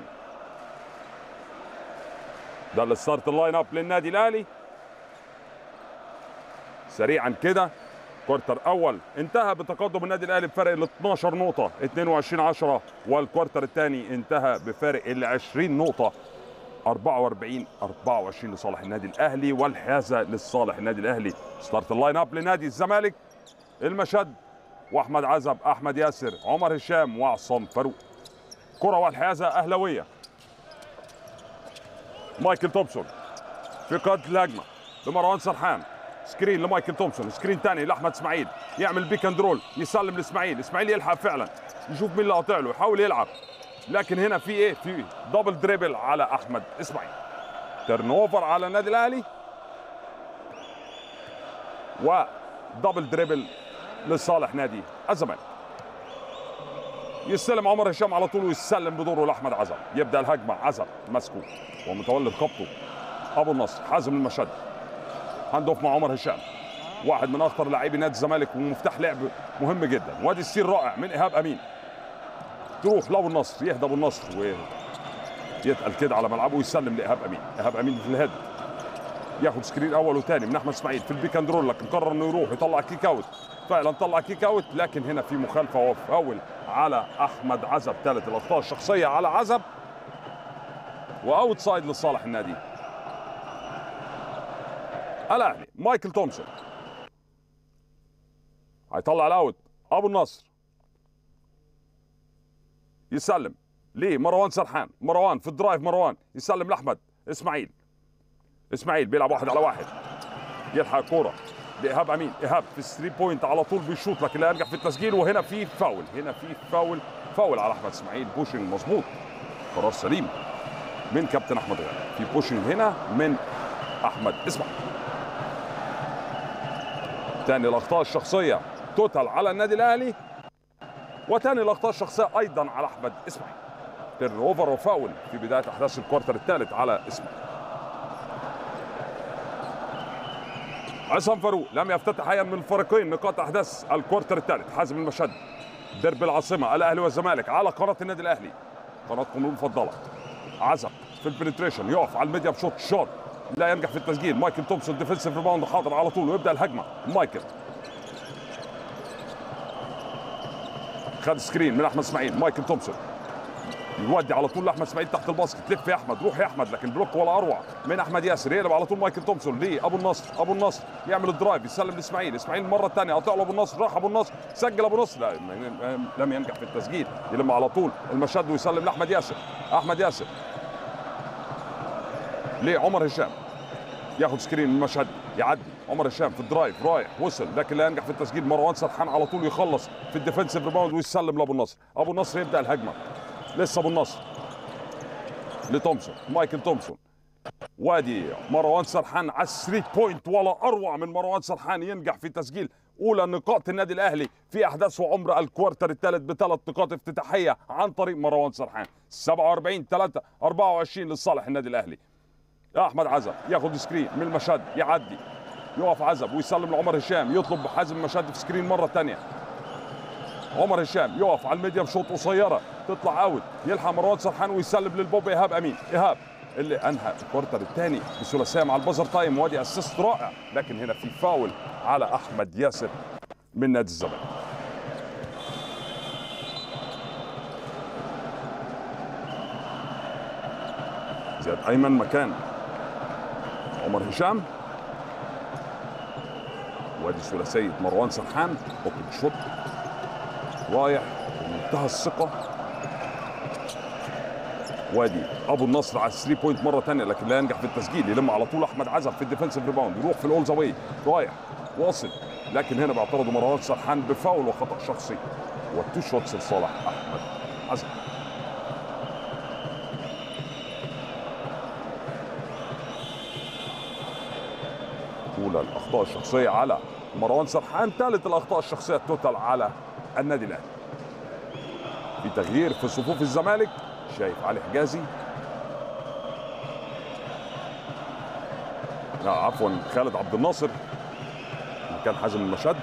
ده الستارت لاين اب للنادي الاهلي سريعا كده كوارتر اول انتهى بتقدم النادي الاهلي بفارق ال 12 نقطه 22 10 والكوارتر الثاني انتهى بفارق ال 20 نقطه 44 24 لصالح النادي الاهلي والحيازه لصالح النادي الاهلي ستارت اللاين اب لنادي الزمالك المشد واحمد عزب احمد ياسر عمر هشام وعصام فاروق كره والحيازه اهلاويه مايكل تومسون في قاده الهجمه لمروان سرحان سكرين لمايكل تومسون سكرين ثاني لاحمد اسماعيل يعمل بيك اند رول يسلم لاسماعيل اسماعيل يلحق فعلا يشوف مين اللي قاطع له يحاول يلعب لكن هنا في ايه في دبل دريبل على احمد اسماعيل تيرن اوفر على النادي الاهلي ودبل دريبل لصالح نادي الزمالك يستلم عمر هشام على طول ويسلم بدوره لاحمد عزب يبدا الهجمه عزب ماسكه ومتولد خبطه ابو النصر حازم المشد هاند اوف مع عمر هشام واحد من اخطر لاعبي نادي الزمالك ومفتاح لعب مهم جدا وادي السير رائع من ايهاب امين تروح لابو النصر يهدى ابو النصر ويتقل كده على ملعبه ويسلم لايهاب امين ايهاب امين في الهيد ياخد سكرين اول وثاني من احمد اسماعيل في البيك اند رول لكن قرر انه يروح يطلع كيك اوت فعلا طلع كيك اوت لكن هنا في مخالفه وفاول على احمد عزب ثالث الاخطاء الشخصيه على عزب واوت سايد لصالح النادي الاهلي مايكل تومسون هيطلع الاوت ابو النصر يسلم ليه مروان سرحان مروان في الدرايف مروان يسلم لاحمد اسماعيل اسماعيل بيلعب واحد على واحد يلحق كوره لايهاب امين ايهاب في الثري بوينت على طول بيشوط لكن لا ينجح في التسجيل وهنا في فاول هنا في فاول فاول على احمد اسماعيل بوشنج مظبوط قرار سليم من كابتن احمد غالي في بوشنج هنا من احمد اسماعيل تاني الاخطاء الشخصيه توتال على النادي الاهلي وتاني الاخطاء الشخصيه ايضا على احمد اسماعيل تيرن اوفر وفاول في بدايه احداث الكوارتر الثالث على اسماعيل عصام فاروق لم يفتتح اي من الفريقين نقاط احداث الكوارتر الثالث حازم المشهد درب العاصمه الاهلي والزمالك على قناه النادي الاهلي قناتكم المفضله عزم في البنتريشن يقف على الميديا بشوط شوت لا ينجح في التسجيل مايكل تومسون ديفنسيف ريباوند حاضر على طول ويبدا الهجمه مايكل خد سكرين من احمد اسماعيل مايكل تومسون يودي على طول لاحمد اسماعيل تحت الباسكت لف يا احمد روح يا احمد لكن بلوك ولا اروع من احمد ياسر يقلب على طول مايكل تومسون ليه ابو النصر ابو النصر يعمل الدرايف يسلم لاسماعيل اسماعيل المره الثانيه قطع له ابو النصر راح ابو النصر سجل ابو النصر لا لم ينجح في التسجيل يلم على طول المشد ويسلم لاحمد ياسر احمد ياسر ليه عمر هشام ياخد سكرين من المشهد يعدي عمر هشام في الدرايف رايح وصل لكن لا ينجح في التسجيل مروان سرحان على طول يخلص في الديفنسيف ريباوند ويسلم لابو النصر ابو النصر يبدا الهجمه لسه ابو النصر لتومسون مايكل تومسون وادي مروان سرحان على 3 بوينت ولا اروع من مروان سرحان ينجح في تسجيل اولى نقاط النادي الاهلي في احداث وعمر الكوارتر الثالث بثلاث نقاط افتتاحيه عن طريق مروان سرحان 47 3 24 لصالح النادي الاهلي احمد عزب ياخد سكرين من المشهد يعدي يقف عزب ويسلم لعمر هشام يطلب حازم المشهد في سكرين مره ثانيه عمر هشام يقف على الميديا بشوط قصيره تطلع اوت يلحق مروان سرحان ويسلم للبوب ايهاب امين ايهاب اللي انهى الكوارتر الثاني بثلاثيه مع البزر تايم وادي اسيست رائع لكن هنا في فاول على احمد ياسر من نادي الزمالك زياد ايمن مكان عمر هشام وادي ثلاثيه مروان سرحان حط الشوط رايح بمنتهى الثقه وادي ابو النصر على 3 بوينت مره ثانيه لكن لا ينجح في التسجيل يلم على طول احمد عزب في الديفنسيف ريباوند يروح في الاول زاوي رايح واصل لكن هنا بيعترضوا مروان سرحان بفاول وخطا شخصي والتو شوتس لصالح احمد عزب اولى الاخطاء الشخصيه على مروان سرحان ثالث الاخطاء الشخصيه التوتال على النادي الاهلي في تغيير في صفوف الزمالك شايف علي حجازي لا عفوا خالد عبد الناصر مكان حازم المشد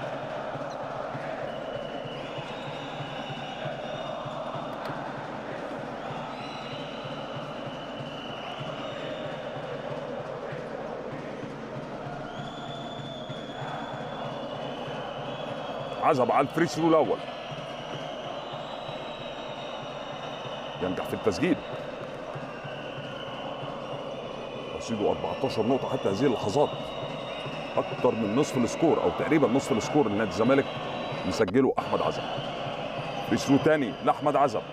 عزب على الفري ثرو الاول ينجح في التسجيل رصيده 14 نقطة حتى هذه اللحظات أكثر من نصف السكور أو تقريبا نصف السكور لنادي الزمالك مسجله أحمد عزب فري ثرو تاني لأحمد عزب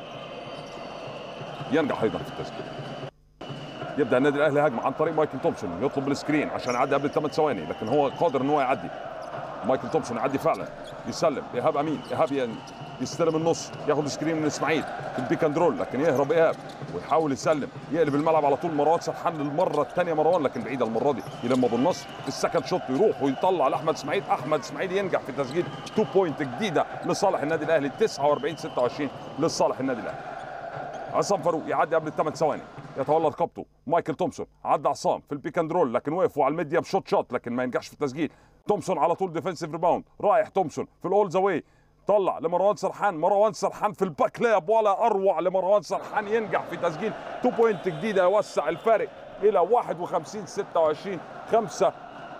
ينجح أيضا في التسجيل يبدأ النادي الأهلي هجمة عن طريق مايكل تومسون يطلب السكرين عشان يعدي قبل 8 ثواني لكن هو قادر ان هو يعدي مايكل تومسون يعدي فعلا يسلم ايهاب امين ايهاب يستلم النص ياخد سكرين من اسماعيل في البيك اند رول لكن يهرب ايهاب ويحاول يسلم يقلب الملعب على طول مروان سرحان للمره الثانيه مروان لكن بعيده المره دي يلم ابو النصر السكند شوت يروح ويطلع لاحمد اسماعيل احمد اسماعيل ينجح في تسجيل 2 بوينت جديده لصالح النادي الاهلي 49 26 لصالح النادي الاهلي عصام فاروق يعدي قبل الثمان ثواني يتولى رقبته مايكل تومسون عدى عصام في البيك اند رول لكن وقف على الميديا بشوت شوت لكن ما ينجحش في التسجيل تومسون على طول ديفنسيف ريباوند رايح تومسون في الاول ذا واي طلع لمروان سرحان مروان سرحان في الباك لاب ولا اروع لمروان سرحان ينجح في تسجيل 2 بوينت جديده يوسع الفارق الى 51 26 5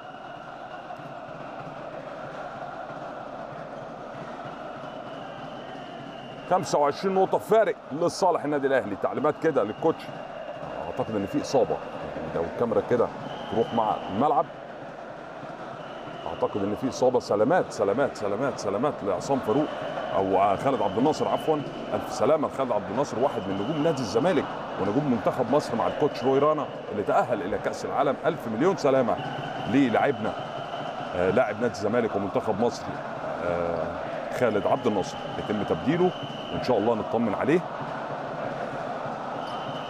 25 نقطة فارق لصالح النادي الأهلي تعليمات كده للكوتش أعتقد إن في إصابة يعني لو الكاميرا كده تروح مع الملعب اعتقد ان في اصابه سلامات سلامات سلامات سلامات لعصام فاروق او خالد عبد الناصر عفوا الف سلامه لخالد عبد الناصر واحد من نجوم نادي الزمالك ونجوم منتخب مصر مع الكوتش روي رانا اللي تاهل الى كاس العالم الف مليون سلامه للاعبنا آه لاعب نادي الزمالك ومنتخب مصر آه خالد عبد الناصر يتم تبديله وان شاء الله نطمن عليه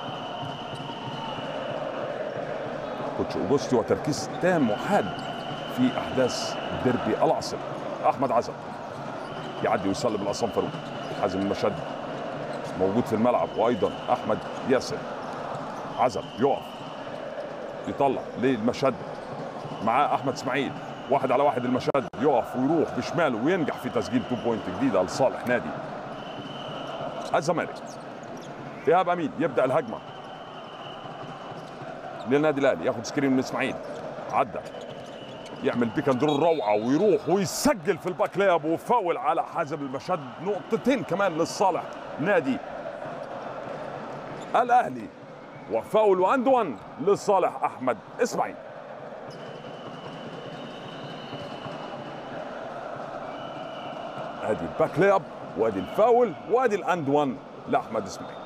كوتش اوجوستي وتركيز تام وحاد في احداث ديربي العاصمه احمد عزب يعدي ويسلم لعصام فاروق حازم المشد موجود في الملعب وايضا احمد ياسر عزب يقف يطلع للمشد معاه احمد اسماعيل واحد على واحد المشد يقف ويروح بشماله وينجح في تسجيل 2 بوينت جديده لصالح نادي الزمالك ايهاب امين يبدا الهجمه للنادي الاهلي ياخد سكرين من اسماعيل عدى يعمل بيك اند رول روعه ويروح ويسجل في الباك لاب وفاول على حازم المشد نقطتين كمان للصالح نادي الاهلي وفاول واند وان لصالح احمد اسماعيل ادي الباك لاب وادي الفاول وادي الاند وان لاحمد اسماعيل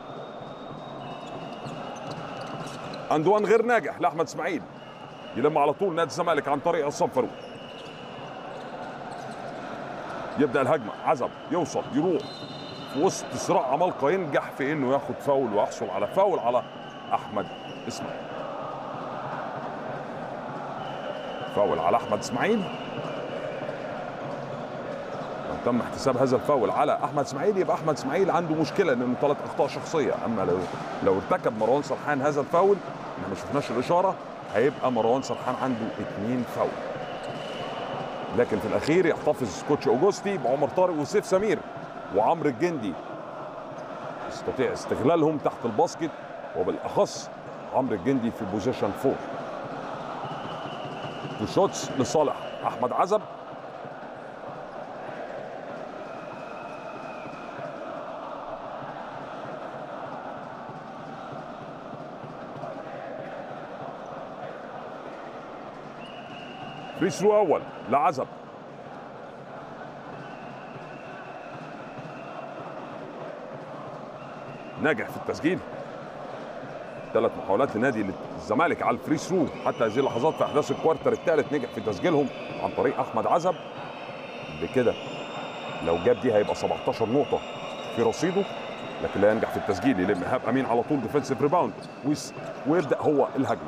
اند وان غير ناجح لاحمد اسماعيل يلم على طول نادي الزمالك عن طريق عصام فاروق يبدا الهجمه عزب يوصل يروح في وسط صراع عمالقه ينجح في انه ياخد فاول ويحصل على فاول على احمد اسماعيل فاول على احمد اسماعيل لو تم احتساب هذا الفاول على احمد اسماعيل يبقى احمد اسماعيل عنده مشكله لانه ثلاث اخطاء شخصيه اما لو لو ارتكب مروان سرحان هذا الفاول احنا ما شفناش الاشاره هيبقى مروان سرحان عنده اثنين فاول لكن في الاخير يحتفظ كوتش اوجوستي بعمر طارق وسيف سمير وعمرو الجندي يستطيع استغلالهم تحت الباسكت وبالاخص عمرو الجندي في بوزيشن فور تو شوتس لصالح احمد عزب فري ثرو اول لعزب ناجح في التسجيل ثلاث محاولات لنادي الزمالك على الفري ثرو حتى هذه اللحظات في احداث الكوارتر الثالث نجح في تسجيلهم عن طريق احمد عزب بكده لو جاب دي هيبقى 17 نقطه في رصيده لكن لا ينجح في التسجيل يلم ايهاب امين على طول ديفensive ريباوند ويبدا هو الهجمه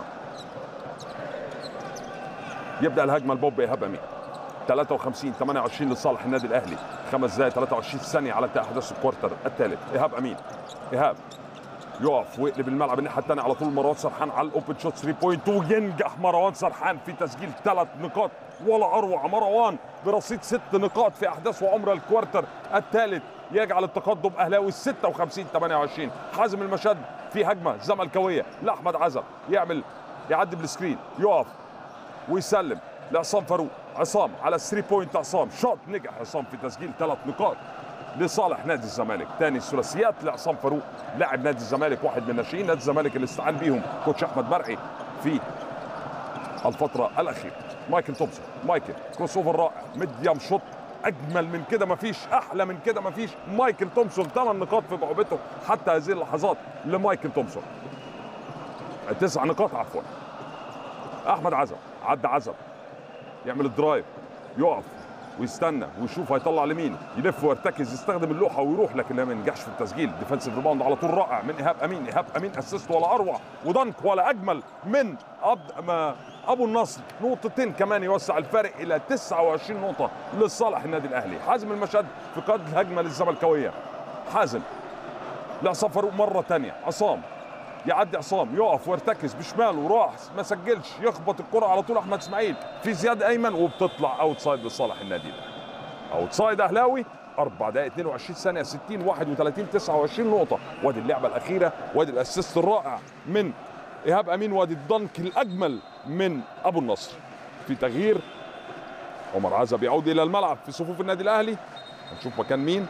يبدا الهجمه لبوب ايهاب امين 53 28 لصالح النادي الاهلي خمس دقائق 23 ثانيه على انتهاء احداث الكوارتر الثالث ايهاب امين ايهاب يقف ويقلب الملعب الناحيه الثانيه على طول مروان سرحان على الاوبن شوت 3 بوينت وينجح مروان سرحان في تسجيل ثلاث نقاط ولا اروع مروان برصيد ست نقاط في احداث وعمر الكوارتر الثالث يجعل التقدم اهلاوي 56 28 حازم المشد في هجمه زملكاويه لاحمد عزب يعمل يعدي بالسكرين يقف ويسلم لعصام فاروق عصام على الثري بوينت عصام شوت نجح عصام في تسجيل ثلاث نقاط لصالح نادي الزمالك ثاني الثلاثيات لعصام فاروق لاعب نادي الزمالك واحد من ناشئين نادي الزمالك اللي استعان بيهم كوتش احمد مرعي في الفتره الاخيره مايكل تومسون مايكل كروس اوفر رائع ميديم شوت اجمل من كده مفيش احلى من كده مفيش مايكل تومسون ثمان نقاط في بعبته حتى هذه اللحظات لمايكل تومسون تسع نقاط عفوا احمد عزب عدى عزب يعمل الدرايف يقف ويستنى ويشوف هيطلع لمين يلف ويرتكز يستخدم اللوحه ويروح لكن لا ما ينجحش في التسجيل ديفensive ريباوند على طول رائع من ايهاب امين ايهاب امين اسيست ولا اروع ودنك ولا اجمل من أب... ما ابو النصر نقطتين كمان يوسع الفارق الى 29 نقطه لصالح النادي الاهلي حازم المشهد في قياده الهجمه للزملكاويه حازم لعصام فاروق مره ثانيه عصام يعدي عصام يقف ويرتكز بشماله راح ما سجلش يخبط الكره على طول احمد اسماعيل في زياد ايمن وبتطلع اوت سايد لصالح النادي الاهلي اوت سايد اهلاوي 4 دقائق 22 ثانيه 60 31 29 نقطه وادي اللعبه الاخيره وادي الاسيست الرائع من ايهاب امين وادي الدنك الاجمل من ابو النصر في تغيير عمر عزب يعود الى الملعب في صفوف النادي الاهلي هنشوف مكان مين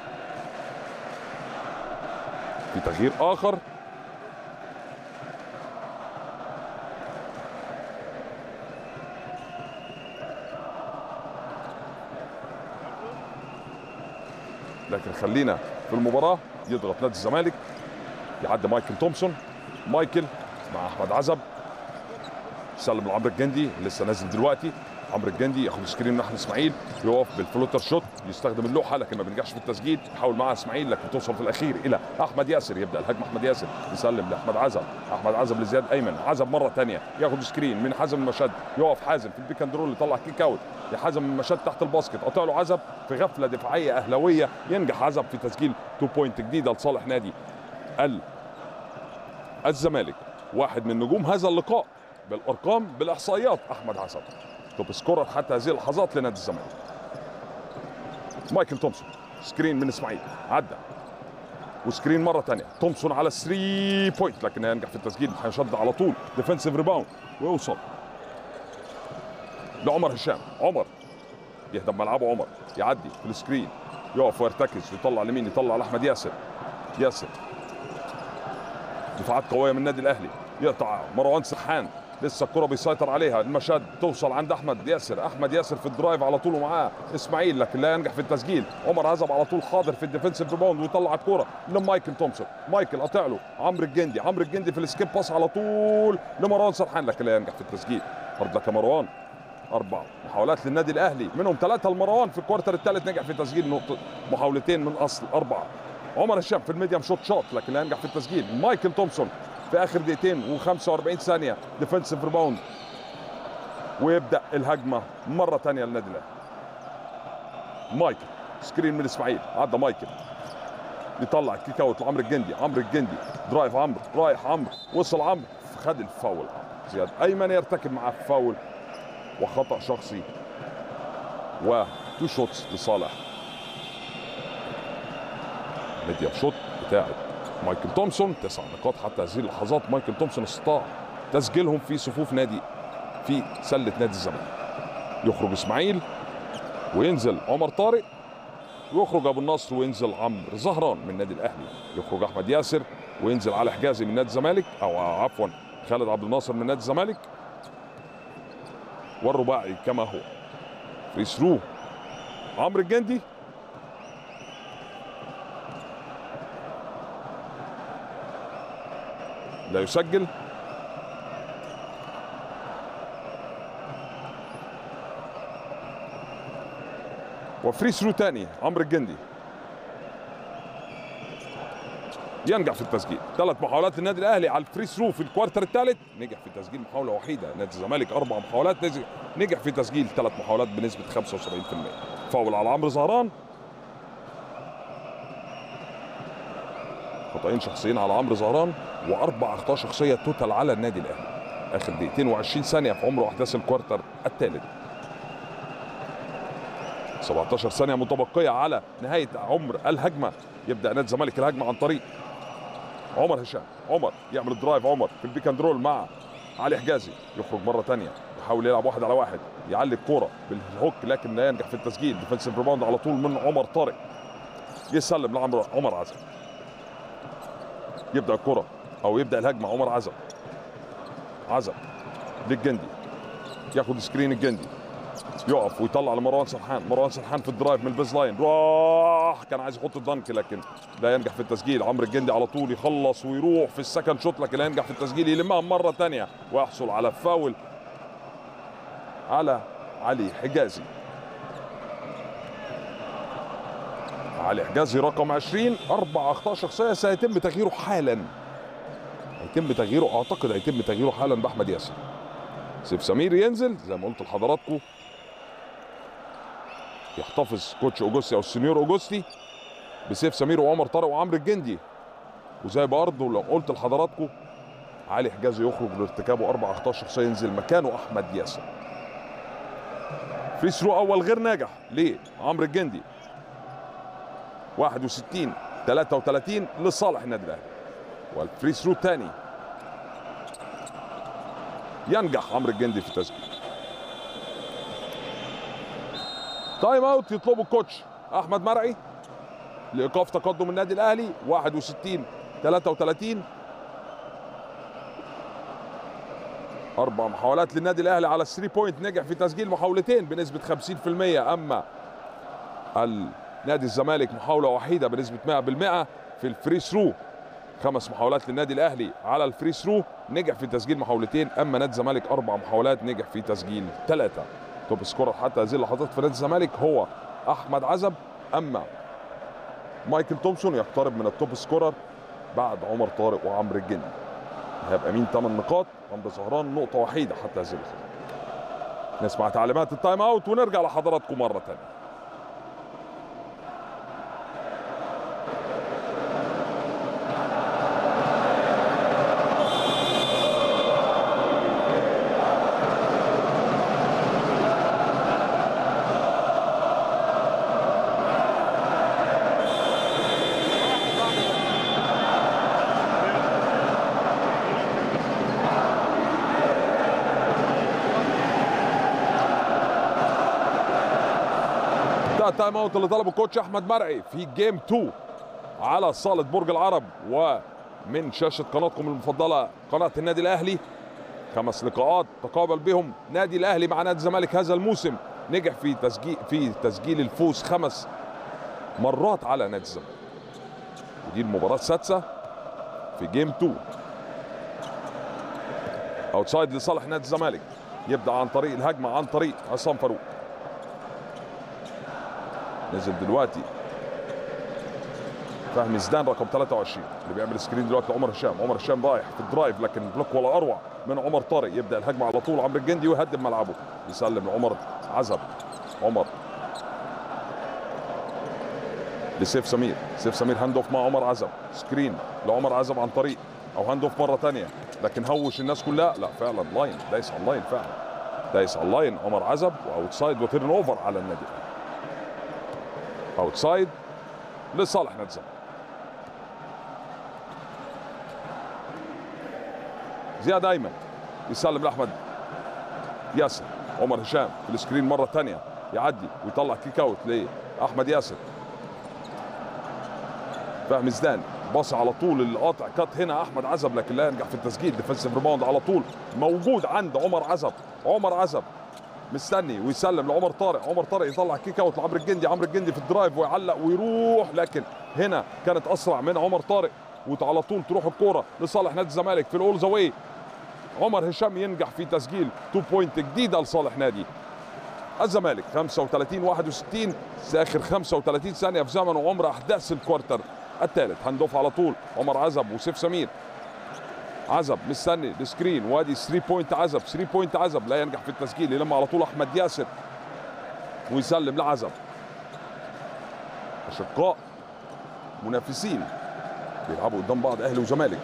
في تغيير اخر لكن خلينا في المباراه يضغط نادي الزمالك يعدي مايكل تومسون مايكل مع احمد عزب سلم لعمرو الجندي لسه نازل دلوقتي عمرو الجندي ياخد سكرين من احمد اسماعيل يقف بالفلوتر شوت يستخدم اللوحه لكن ما بينجحش في التسجيل يحاول معها اسماعيل لكن توصل في الاخير الى احمد ياسر يبدا الهجمه احمد ياسر يسلم لاحمد عزب احمد عزب لزياد ايمن عزب مره ثانيه ياخد سكرين من حازم المشد يقف حازم في البيك اند رول يطلع كيك اوت لحازم المشد تحت الباسكت قطع له عزب في غفله دفاعيه اهلاويه ينجح عزب في تسجيل 2 بوينت جديده لصالح نادي ال الزمالك واحد من نجوم هذا اللقاء بالارقام بالاحصائيات احمد عزب توب سكورر حتى هذه اللحظات لنادي الزمالك مايكل تومسون سكرين من اسماعيل عدى وسكرين مره ثانيه تومسون على 3 بوينت لكن ينجح في التسجيل هيشد على طول ديفنسيف ريباوند ويوصل لعمر هشام عمر يهدم ملعبه عمر يعدي في السكرين يقف ويرتكز يطلع لمين يطلع لاحمد ياسر ياسر دفاعات قويه من النادي الاهلي يقطع مروان سرحان لسه الكره بيسيطر عليها المشاد توصل عند احمد ياسر احمد ياسر في الدرايف على طول ومعاه اسماعيل لكن لا ينجح في التسجيل عمر عزب على طول حاضر في الديفنسيف ريباوند ويطلع الكره لمايكل تومسون مايكل قاطع له عمرو الجندي عمرو الجندي في السكيب باس على طول لمروان سرحان لكن لا ينجح في التسجيل برضه لك يا مروان اربع محاولات للنادي الاهلي منهم ثلاثه لمروان في الكوارتر الثالث نجح في تسجيل نقطه محاولتين من اصل اربعه عمر هشام في الميديم شوت شوت لكن لا ينجح في التسجيل مايكل تومسون في اخر دقيقتين و45 ثانيه ديفنسيف ريباوند ويبدا الهجمه مره ثانيه للنادي الاهلي مايكل سكرين من اسماعيل عدى مايكل يطلع كيك اوت لعمرو الجندي عمرو الجندي درايف عمرو رايح عمرو وصل عمرو خد الفاول عمرو زياد ايمن يرتكب معاه فاول وخطا شخصي وتو شوتس لصالح ميديا شوت بتاعه مايكل تومسون تسع نقاط حتى هذه اللحظات مايكل تومسون استطاع تسجيلهم في صفوف نادي في سله نادي الزمالك يخرج اسماعيل وينزل عمر طارق ويخرج ابو النصر وينزل عمرو زهران من النادي الاهلي يخرج احمد ياسر وينزل علي حجازي من نادي الزمالك او عفوا خالد عبد الناصر من نادي الزمالك والرباعي كما هو فري ثرو عمرو الجندي لا يسجل وفري ثرو تاني عمرو الجندي ينجح في التسجيل ثلاث محاولات للنادي الاهلي على الفري ثرو في الكوارتر الثالث نجح في تسجيل محاوله وحيده نادي الزمالك اربع محاولات نجح في تسجيل ثلاث محاولات بنسبه 75% فاول على عمرو زهران خطأين شخصيين على عمرو زهران واربع اخطاء شخصيه توتال على النادي الاهلي اخر دقيقتين و20 ثانيه في عمر احداث الكوارتر الثالث 17 ثانيه متبقيه على نهايه عمر الهجمه يبدا نادي الزمالك الهجمه عن طريق عمر هشام عمر يعمل الدرايف عمر في البيك اند رول مع علي حجازي يخرج مره ثانيه يحاول يلعب واحد على واحد يعلي الكوره بالهوك لكن لا ينجح في التسجيل ديفنسيف ريباوند على طول من عمر طارق يسلم لعمر عمر عزم يبدا الكره او يبدا الهجمه عمر عزب عزب للجندي ياخد سكرين الجندي يقف ويطلع لمروان سرحان مروان سرحان في الدرايف من البيز لاين راح كان عايز يحط الدنك لكن لا ينجح في التسجيل عمرو الجندي على طول يخلص ويروح في السكند شوت لكن لا ينجح في التسجيل يلمها مره ثانيه ويحصل على فاول على علي حجازي علي حجازي رقم 20 اربع اخطاء شخصيه سيتم تغييره حالا هيتم تغييره اعتقد هيتم تغييره حالا باحمد ياسر سيف سمير ينزل زي ما قلت لحضراتكم يحتفظ كوتش اوجوستي او السنيور اوجوستي بسيف سمير وعمر طارق وعمرو الجندي وزي برضه لو قلت لحضراتكم علي حجازي يخرج لارتكابه اربع اخطاء شخصيه ينزل مكانه احمد ياسر فري ثرو اول غير ناجح ليه عمرو الجندي 61 33 لصالح النادي الاهلي والفري ثرو الثاني ينجح عمرو الجندي في تسجيل تايم اوت يطلبه الكوتش احمد مرعي لايقاف تقدم النادي الاهلي 61 33 اربع محاولات للنادي الاهلي على الثري بوينت نجح في تسجيل محاولتين بنسبه 50% اما نادي الزمالك محاوله وحيده بنسبه 100% في الفري ثرو خمس محاولات للنادي الاهلي على الفري ثرو نجح في تسجيل محاولتين اما نادي الزمالك اربع محاولات نجح في تسجيل ثلاثه توب سكورر حتى هذه اللحظات في نادي الزمالك هو احمد عزب اما مايكل تومسون يقترب من التوب سكورر بعد عمر طارق وعمرو الجندي هيبقى مين 8 نقاط عمرو زهران نقطه وحيده حتى هذه اللحظات نسمع تعليمات التايم اوت ونرجع لحضراتكم مره ثانيه ده التايم اوت اللي طلبه الكوتش احمد مرعي في جيم 2 على صاله برج العرب ومن شاشه قناتكم المفضله قناه النادي الاهلي خمس لقاءات تقابل بهم نادي الاهلي مع نادي الزمالك هذا الموسم نجح في تسجيل في تسجيل الفوز خمس مرات على نادي الزمالك ودي المباراه السادسه في جيم 2 اوتسايد لصالح نادي الزمالك يبدا عن طريق الهجمه عن طريق عصام فاروق نزل دلوقتي فهمي زدان رقم 23 اللي بيعمل سكرين دلوقتي لعمر هشام عمر هشام رايح في الدرايف لكن بلوك ولا اروع من عمر طارق يبدا الهجمه على طول عمرو الجندي ويهدم ملعبه يسلم لعمر عزب عمر لسيف سمير سيف سمير هاند اوف مع عمر عزب سكرين لعمر عزب عن طريق او هاند اوف مره ثانيه لكن هوش الناس كلها لا فعلا لاين دايس على اللاين فعلا دايس على اللاين عمر عزب واوتسايد وتيرن اوفر على النادي الاهلي اوتسايد لصالح نادي الزمالك زياد ايمن يسلم لاحمد ياسر عمر هشام في السكرين مره ثانيه يعدي ويطلع كيك اوت لاحمد ياسر فهمي زدان باص على طول القاطع كات هنا احمد عزب لكن لا ينجح في التسجيل ديفنسيف ريباوند على طول موجود عند عمر عزب عمر عزب مستني ويسلم لعمر طارق عمر طارق يطلع كيك اوت لعمرو الجندي عمرو الجندي في الدرايف ويعلق ويروح لكن هنا كانت اسرع من عمر طارق وعلى طول تروح الكوره لصالح نادي الزمالك في الاول زاوي عمر هشام ينجح في تسجيل 2 بوينت جديده لصالح نادي الزمالك 35 61 اخر 35 ثانيه في زمن وعمر احداث الكوارتر الثالث هندوف على طول عمر عزب وسيف سمير عزب مستني السكرين وادي 3 بوينت عزب 3 بوينت عزب لا ينجح في التسجيل يلم على طول احمد ياسر ويسلم لعزب اشقاء منافسين بيلعبوا قدام بعض اهلي وزمالك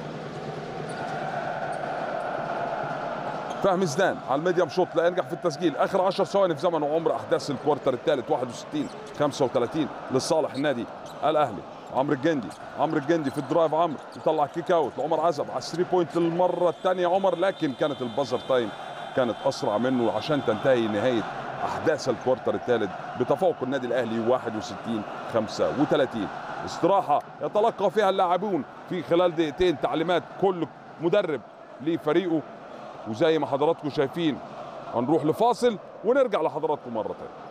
فهمي زدان على الميديم شوت لا ينجح في التسجيل اخر 10 ثواني في زمن وعمر احداث الكوارتر الثالث 61 35 لصالح النادي الاهلي عمرو الجندي عمرو الجندي في الدرايف عمرو يطلع كيك اوت لعمر عزب على 3 بوينت للمره الثانيه عمر لكن كانت البازر تايم كانت اسرع منه عشان تنتهي نهايه احداث الكوارتر الثالث بتفوق النادي الاهلي 61 35 استراحه يتلقى فيها اللاعبون في خلال دقيقتين تعليمات كل مدرب لفريقه وزي ما حضراتكم شايفين هنروح لفاصل ونرجع لحضراتكم مره ثانيه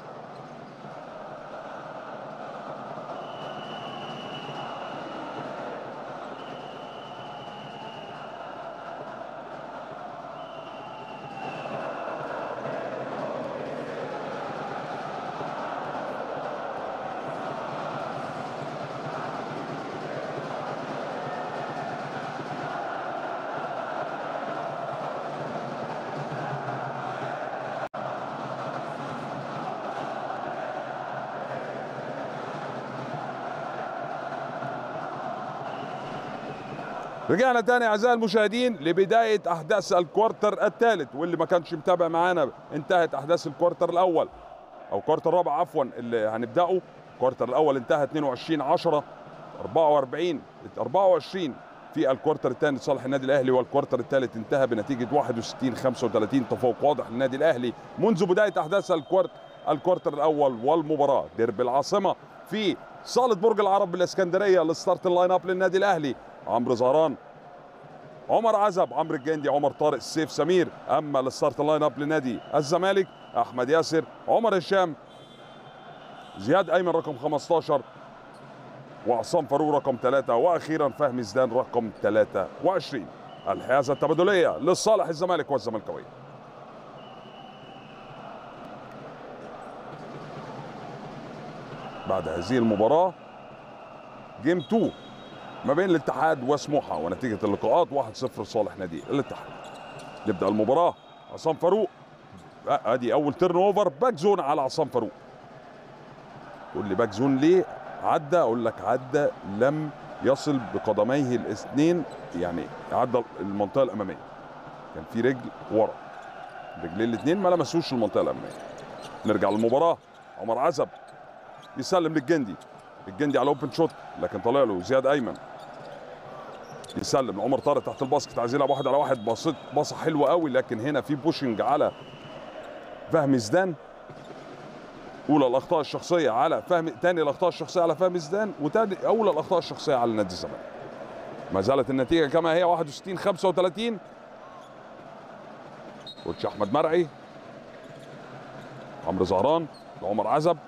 رجعنا تاني اعزائي المشاهدين لبدايه احداث الكوارتر الثالث واللي ما كانش متابع معانا انتهت احداث الكوارتر الاول او الكوارتر الرابع عفوا اللي هنبداه الكوارتر الاول انتهى 22 10 44 24 في الكوارتر الثاني لصالح النادي الاهلي والكوارتر الثالث انتهى بنتيجه 61 35 تفوق واضح للنادي الاهلي منذ بدايه احداث الكوارت الكوارتر الاول والمباراه ديربي العاصمه في صاله برج العرب بالاسكندريه لستارت اللاين اب للنادي الاهلي عمرو زهران عمر عزب عمرو الجندي عمر طارق سيف سمير اما للستارت لاين اب لنادي الزمالك احمد ياسر عمر هشام زياد ايمن رقم 15 وعصام فاروق رقم ثلاثة واخيرا فهمي زدان رقم 23 الحيازه التبادليه لصالح الزمالك والزملكاويه بعد هذه المباراه جيم 2 ما بين الاتحاد وسموحه ونتيجه اللقاءات 1-0 لصالح نادي الاتحاد نبدا المباراه عصام فاروق آه، ادي اول تيرن اوفر باك زون على عصام فاروق تقول لي باك زون ليه عدى اقول لك عدى لم يصل بقدميه الاثنين يعني عدى المنطقه الاماميه كان في رجل ورا رجلين الاثنين ما لمسوش المنطقه الاماميه نرجع للمباراه عمر عزب يسلم للجندي الجندي على اوبن شوت لكن طالع له زياد ايمن يسلم لعمر طارق تحت الباسكت عايز يلعب واحد على واحد بصيت باصه حلوه قوي لكن هنا في بوشنج على فهمي زدان اولى الاخطاء الشخصيه على فهم تاني الاخطاء الشخصيه على فهمي زدان وتاني اولى الاخطاء الشخصيه على نادي الزمالك ما زالت النتيجه كما هي 61 35 كوتش احمد مرعي عمرو زهران لعمر عزب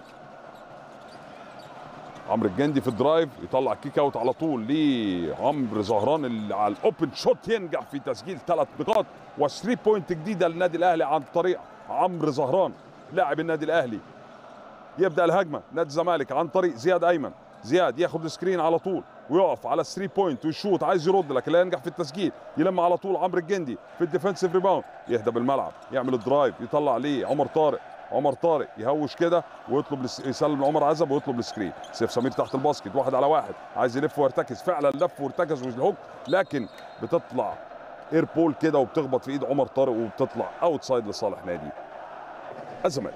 عمرو الجندي في الدرايف يطلع كيك اوت على طول لعمرو زهران اللي على الاوبن شوت ينجح في تسجيل ثلاث نقاط و3 بوينت جديده للنادي الاهلي عن طريق عمرو زهران لاعب النادي الاهلي يبدا الهجمه نادي الزمالك عن طريق زياد ايمن زياد ياخد السكرين على طول ويقف على 3 بوينت ويشوط عايز يرد لكن لا ينجح في التسجيل يلم على طول عمرو الجندي في الديفنسيف ريباوند يهدى بالملعب يعمل الدرايف يطلع ليه عمر طارق عمر طارق يهوش كده ويطلب لس... يسلم لعمر عزب ويطلب السكرين سيف سمير تحت الباسكت واحد على واحد عايز يلف ويرتكز فعلا لف وارتكز والهوك لكن بتطلع اير بول كده وبتخبط في ايد عمر طارق وبتطلع اوت سايد لصالح نادي الزمالك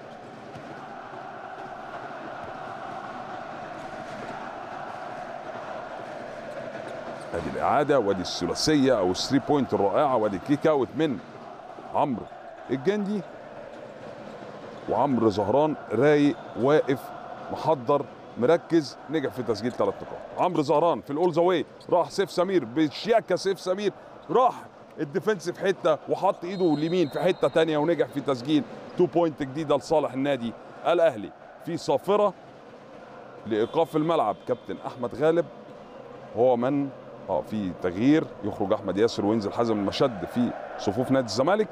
ادي الاعاده وادي الثلاثيه او الثري بوينت الرائعه وادي كيك اوت من عمرو الجندي وعمرو زهران رايق واقف محضر مركز نجح في تسجيل ثلاث نقاط عمرو زهران في الاول ذا واي راح سيف سمير بشياكه سيف سمير راح الديفنس في حته وحط ايده اليمين في حته تانية ونجح في تسجيل 2 بوينت جديده لصالح النادي الاهلي في صافره لايقاف الملعب كابتن احمد غالب هو من اه في تغيير يخرج احمد ياسر وينزل حازم المشد في صفوف نادي الزمالك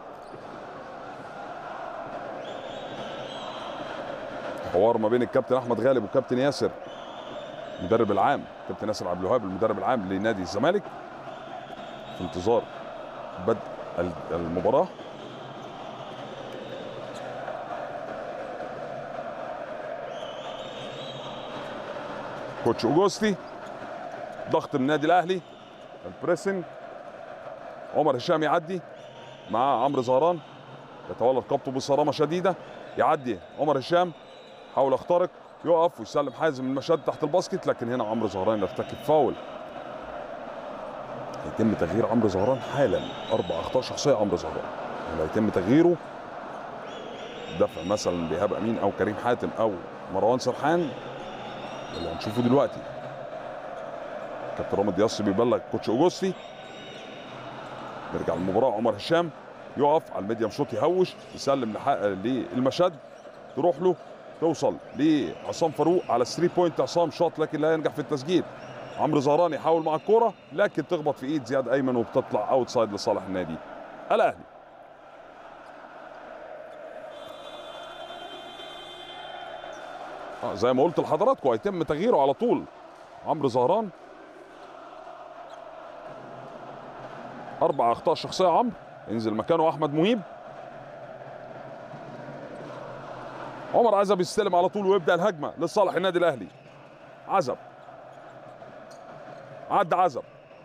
حوار ما بين الكابتن احمد غالب والكابتن ياسر المدرب العام كابتن ياسر عبد الوهاب المدرب العام لنادي الزمالك في انتظار بدء المباراه كوتش اوجوستي ضغط من النادي الاهلي البريسنج عمر هشام يعدي مع عمرو زهران يتولى رقبته بصرامه شديده يعدي عمر هشام حاول يخترق يقف ويسلم حازم المشهد تحت الباسكت لكن هنا عمرو زهران يرتكب فاول هيتم تغيير عمرو زهران حالا اربع اخطاء شخصيه عمرو زهران يعني هيتم تغييره دفع مثلا بإيهاب امين او كريم حاتم او مروان سرحان اللي هنشوفه دلوقتي كابتن رامي ياسر بيبلغ كوتش اوجوستي نرجع للمباراه عمر هشام يقف على الميديم شوت يهوش يسلم للمشد تروح له توصل لعصام فاروق على 3 بوينت عصام شاط لكن لا ينجح في التسجيل عمرو زهران يحاول مع الكوره لكن تخبط في ايد زياد ايمن وبتطلع اوت سايد لصالح النادي الاهلي آه زي ما قلت لحضراتكم هيتم تغييره على طول عمرو زهران اربع اخطاء شخصيه عمرو ينزل مكانه احمد مهيب عمر عزب يستلم على طول ويبدا الهجمه لصالح النادي الاهلي عزب عدى عزب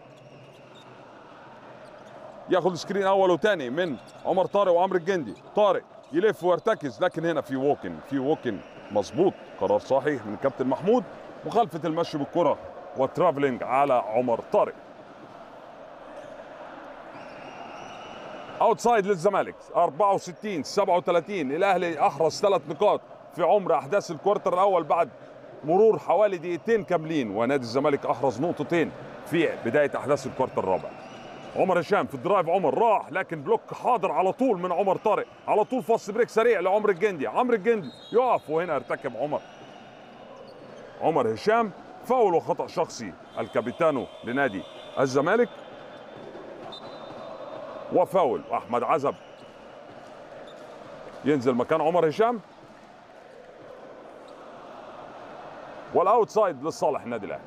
ياخذ سكرين اول وثاني من عمر طارق وعمرو الجندي طارق يلف ويرتكز لكن هنا في ووكن في ووكن مظبوط قرار صحيح من كابتن محمود مخالفه المشي بالكره والترافلينج على عمر طارق اوتسايد للزمالك 64 37 الاهلي احرز ثلاث نقاط في عمر احداث الكوارتر الاول بعد مرور حوالي دقيقتين كاملين ونادي الزمالك احرز نقطتين في بدايه احداث الكوارتر الرابع عمر هشام في الدرايف عمر راح لكن بلوك حاضر على طول من عمر طارق على طول فاست بريك سريع لعمر الجندي عمرو الجندي يقف وهنا ارتكب عمر عمر هشام فاول وخطا شخصي الكابيتانو لنادي الزمالك وفاول احمد عزب ينزل مكان عمر هشام والاوتسايد لصالح النادي الاهلي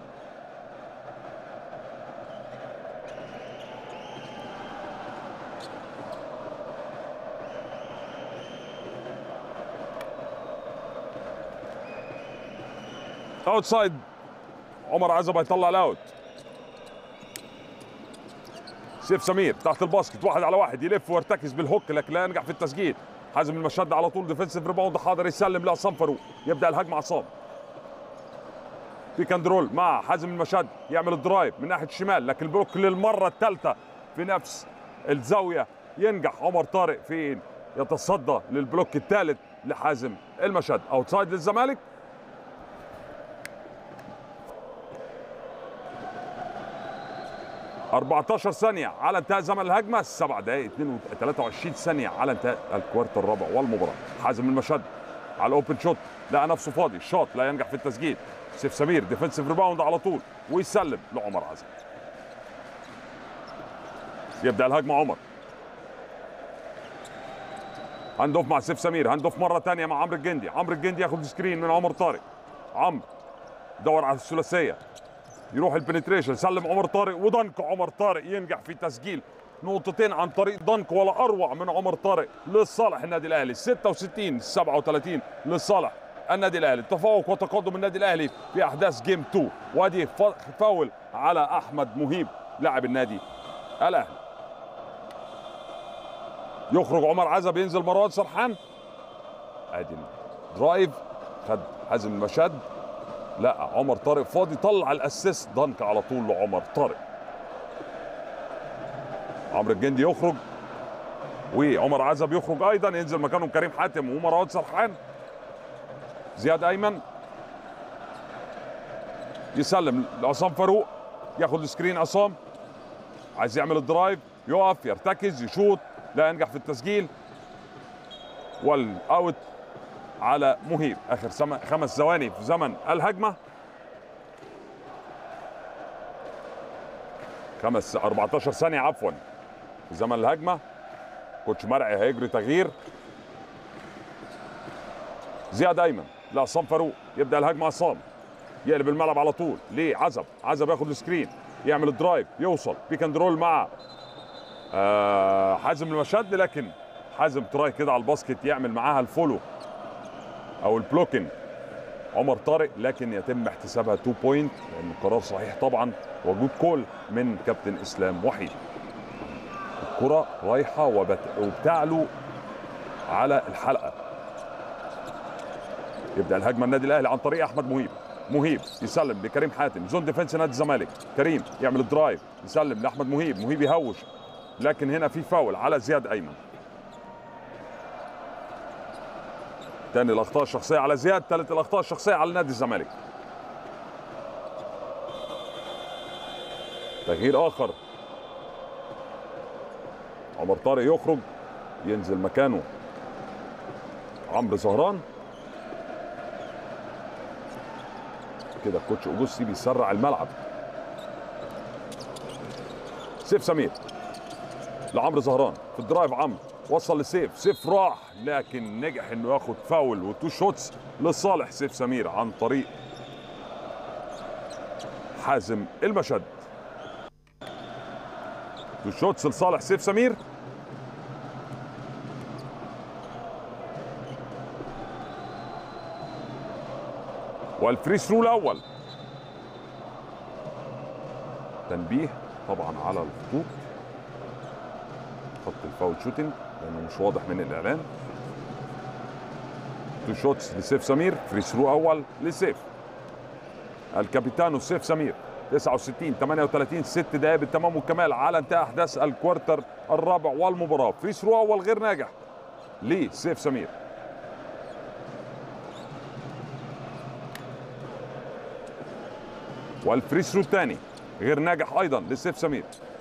اوتسايد عمر عزب هيطلع الاوت سيف سمير تحت الباسكت واحد على واحد يلف ويرتكز بالهوك لكن لا ينجح في التسجيل حازم المشد على طول ديفنسيف ريباوند حاضر يسلم لعصام فاروق يبدا الهجمه عصام بيك اند رول مع حازم المشد يعمل الدرايف من ناحيه الشمال لكن البلوك للمره الثالثه في نفس الزاويه ينجح عمر طارق في يتصدى للبلوك الثالث لحازم المشد اوتسايد للزمالك ؟ 14 ثانية على انتهاء زمن الهجمة 7 دقائق 23 ثانية على انتهاء الكوارت الرابع والمباراة حازم المشد على الاوبن شوت لقى نفسه فاضي شوت لا ينجح في التسجيل سيف سمير ديفنسيف ريباوند على طول ويسلم لعمر عزم يبدا الهجمه عمر هاند اوف مع سيف سمير هاند اوف مره ثانيه مع عمرو الجندي عمرو الجندي ياخد سكرين من عمر طارق عمرو دور على الثلاثيه يروح البنتريشن سلم عمر طارق ودنك عمر طارق ينجح في تسجيل نقطتين عن طريق دنك ولا اروع من عمر طارق لصالح النادي الاهلي 66 37 لصالح النادي الاهلي تفوق وتقدم النادي الاهلي في احداث جيم 2 وادي فاول على احمد مهيب لاعب النادي الاهلي يخرج عمر عزب ينزل مروان سرحان ادي درايف خد حازم المشد لا عمر طارق فاضي طلع الاسيست دنك على طول لعمر طارق عمرو الجندي يخرج وعمر عزب يخرج ايضا ينزل مكانهم كريم حاتم ومروان سرحان زياد ايمن يسلم لعصام فاروق ياخد السكرين عصام عايز يعمل الدرايف يقف يرتكز يشوط لا ينجح في التسجيل والاوت على مهيب اخر سم... خمس ثواني في زمن الهجمه خمس 14 ثانيه عفوا في زمن الهجمه كوتش مرعي هيجري تغيير زياد ايمن لعصام فاروق يبدا الهجمه عصام يقلب الملعب على طول ليه عزب عزب ياخد السكرين يعمل الدرايف يوصل بيك اند رول مع آه حازم المشد لكن حازم تراي كده على الباسكت يعمل معاها الفولو او البلوكن عمر طارق لكن يتم احتسابها 2 بوينت لان القرار صحيح طبعا وجود كول من كابتن اسلام وحيد الكره رايحه وبت... وبتعلو على الحلقه يبدا الهجمه النادي الاهلي عن طريق احمد مهيب مهيب يسلم لكريم حاتم زون ديفنس نادي الزمالك كريم يعمل الدرايف يسلم لاحمد مهيب مهيب يهوش لكن هنا في فاول على زياد ايمن تاني الاخطاء الشخصيه على زياد ثالث الاخطاء الشخصيه على نادي الزمالك تغيير اخر عمر طارق يخرج ينزل مكانه عمرو زهران كده الكوتش اوجوستي بيسرع الملعب سيف سمير لعمرو زهران في الدرايف عمرو وصل لسيف سيف راح لكن نجح انه ياخد فاول وتو شوتس لصالح سيف سمير عن طريق حازم المشد تو شوتس لصالح سيف سمير والفري ثرو الاول تنبيه طبعا على الخطوط خط الفاول شوتنج لانه مش واضح من الاعلان تو شوتس لسيف سمير فري ثرو اول لسيف الكابيتانو سيف سمير 69 38 6 دقائق بالتمام والكمال على انتهاء احداث الكوارتر الرابع والمباراه فري ثرو اول غير ناجح لسيف سمير والفري ثرو الثاني غير ناجح ايضا لسيف سمير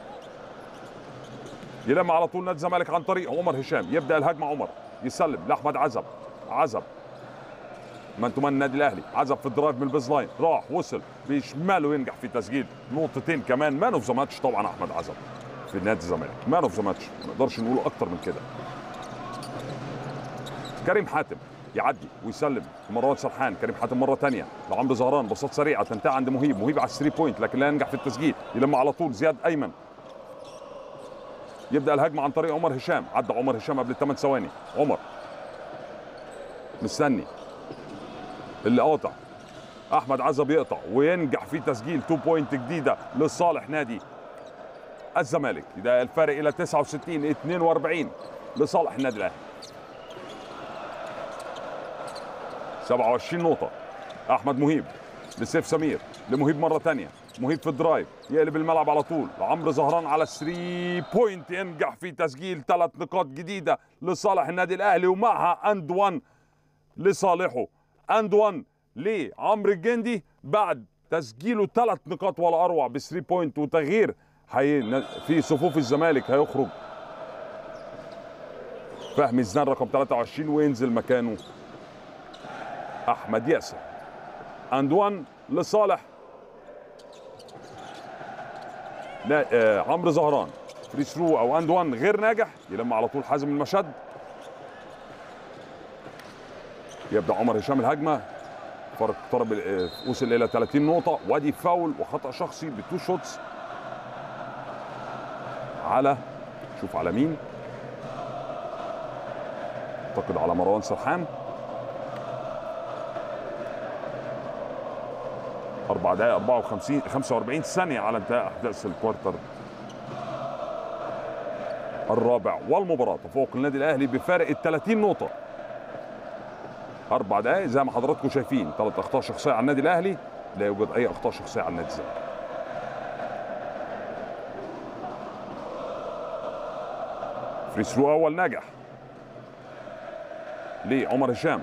يلم على طول نادي الزمالك عن طريق عمر هشام يبدا الهجمه عمر يسلم لاحمد عزب عزب من تمنى النادي الاهلي عزب في الدرايف من البيز لاين راح وصل بشماله ينجح في تسجيل نقطتين كمان مان اوف ذا ماتش طبعا احمد عزب في نادي الزمالك مان اوف ذا ماتش ما نقدرش نقوله اكتر من كده كريم حاتم يعدي ويسلم مروان سرحان كريم حاتم مره ثانيه لعمرو زهران بساط سريعه تنتهي عند مهيب مهيب على الثري بوينت لكن لا ينجح في التسجيل يلم على طول زياد ايمن يبدا الهجمه عن طريق عمر هشام عدى عمر هشام قبل الثمان ثواني عمر مستني اللي قاطع احمد عزب يقطع وينجح في تسجيل 2 بوينت جديده لصالح نادي الزمالك ده الفارق الى 69 42 لصالح النادي الاهلي 27 نقطة أحمد مهيب لسيف سمير لمهيب مرة تانية مهيب في الدرايف يقلب الملعب على طول لعمرو زهران على 3 بوينت ينجح في تسجيل ثلاث نقاط جديدة لصالح النادي الأهلي ومعها أند 1 لصالحه أند 1 لعمرو الجندي بعد تسجيله ثلاث نقاط ولا أروع ب 3 بوينت وتغيير حي... في صفوف الزمالك هيخرج فهمي الزنان رقم 23 وينزل مكانه احمد ياسر اند 1 لصالح نا- آه، عمرو زهران فري ثرو او اند 1 غير ناجح يلم على طول حازم المشد يبدا عمر هشام الهجمه فرق اقترب آه، وصل الى 30 نقطه وادي فاول وخطا شخصي بتو شوتس على شوف على مين اعتقد على مروان سرحان أربع دقائق 54 45 ثانية على انتهاء أحداث الكوارتر الرابع والمباراة تفوق النادي الأهلي بفارق ال 30 نقطة أربع دقائق زي ما حضراتكم شايفين ثلاث أخطاء شخصية على النادي الأهلي لا يوجد أي أخطاء شخصية على النادي الزمالك فري ثرو أول ناجح لعمر هشام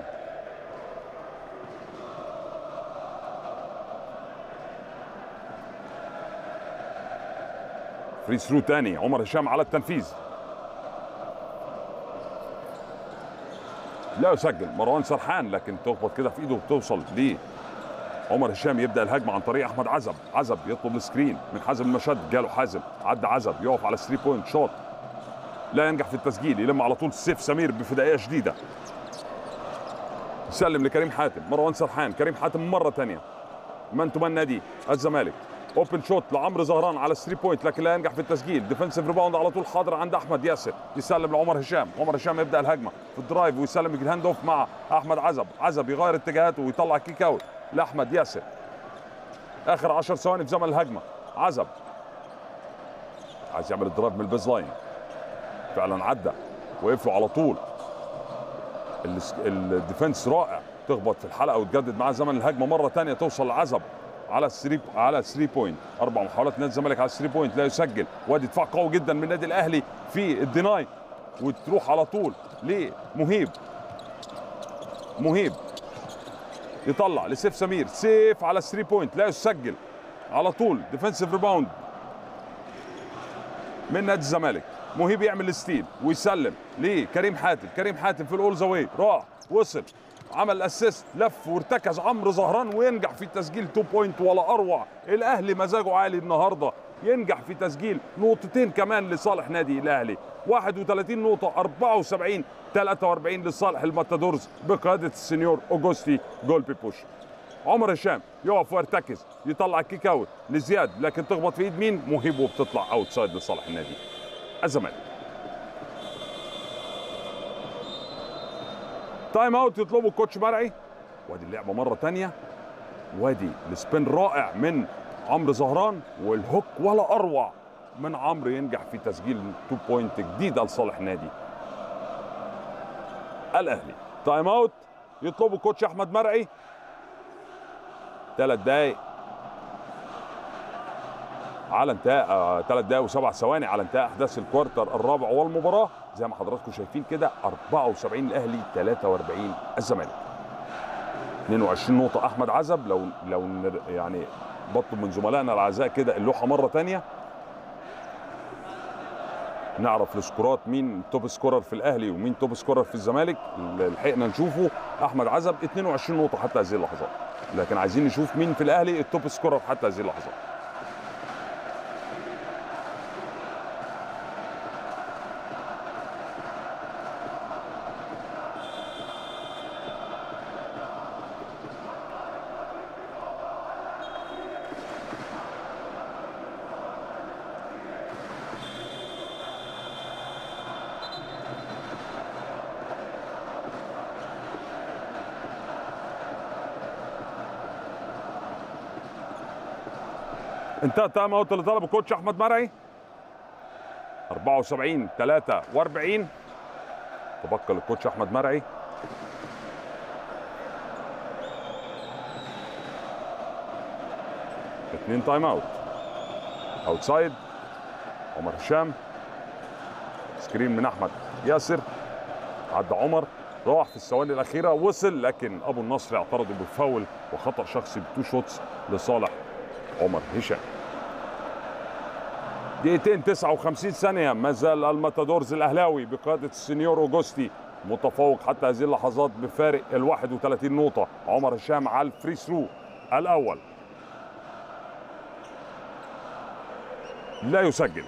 فري ثرو تاني عمر هشام على التنفيذ لا يسجل مروان سرحان لكن تخبط كده في ايده وتوصل ليه عمر هشام يبدا الهجمه عن طريق احمد عزب عزب يطلب السكرين من حازم المشد جاله حازم عدى عزب يقف على 3 بوينت شوت لا ينجح في التسجيل يلم على طول سيف سمير بفدائيه شديده يسلم لكريم حاتم مروان سرحان كريم حاتم مره ثانيه من تمان نادي الزمالك اوبن شوت لعمرو زهران على 3 بوينت لكن لا ينجح في التسجيل ديفنسيف ريباوند على طول حاضر عند احمد ياسر يسلم لعمر هشام عمر هشام يبدا الهجمه في الدرايف ويسلم الهاند اوف مع احمد عزب عزب يغير اتجاهاته ويطلع كيك اوت لاحمد ياسر اخر 10 ثواني في زمن الهجمه عزب عايز يعمل الدرايف من البيز لاين فعلا عدى وقف له على طول الس- الديفنس رائع تخبط في الحلقه وتجدد معاه زمن الهجمه مره ثانيه توصل لعزب على الثري على 3 بوينت اربع محاولات نادي الزمالك على 3 بوينت لا يسجل وادي دفاع قوي جدا من النادي الاهلي في الديناي وتروح على طول لمهيب مهيب يطلع لسيف سمير سيف على 3 بوينت لا يسجل على طول ديفنسيف ريباوند من نادي الزمالك مهيب يعمل الستيل ويسلم لكريم حاتم كريم حاتم في الاول زاويه راح وصل عمل اسيست لف وارتكز عمرو زهران وينجح في تسجيل 2 بوينت ولا اروع الاهلي مزاجه عالي النهارده ينجح في تسجيل نقطتين كمان لصالح نادي الاهلي 31 نقطه 74 43 لصالح الماتادورز بقياده السنيور اوجوستي جولبي بوش عمر هشام يقف ويرتكز يطلع كيك اوت لزياد لكن تخبط في ايد مين مهيب وبتطلع اوت سايد لصالح النادي الزمالك تايم اوت يطلبه الكوتش مرعي وادي اللعبه مره تانية وادي السبين رائع من عمرو زهران والهوك ولا اروع من عمرو ينجح في تسجيل 2 بوينت جديده لصالح نادي الاهلي تايم اوت يطلبه الكوتش احمد مرعي ثلاث دقايق على انتهاء آه، ثلاث دقائق وسبع ثواني على انتهاء احداث الكوارتر الرابع والمباراه زي ما حضراتكم شايفين كده 74 الاهلي 43 الزمالك 22 نقطه احمد عزب لو لو نر- يعني بطلب من زملائنا الاعزاء كده اللوحه مره ثانيه نعرف السكورات مين توب سكورر في الاهلي ومين توب سكورر في الزمالك اللي لحقنا نشوفه احمد عزب 22 نقطه حتى هذه اللحظات لكن عايزين نشوف مين في الاهلي التوب سكورر حتى هذه اللحظات انتهى التايم اوت اللي طلبه كوتش احمد مرعي 74 43 تبقى للكوتش احمد مرعي اثنين تايم اوت اوتسايد عمر هشام سكرين من احمد ياسر عدى عمر راح في الثواني الاخيره وصل لكن ابو النصر اعترضوا بفاول وخطا شخصي بتو شوتس لصالح عمر هشام دقيقتين 59 ثانيه ما زال الماتادورز الاهلاوي بقياده السنيور اوجوستي متفوق حتى هذه اللحظات بفارق ال 31 نقطه عمر هشام على الفري ثرو الاول لا يسجل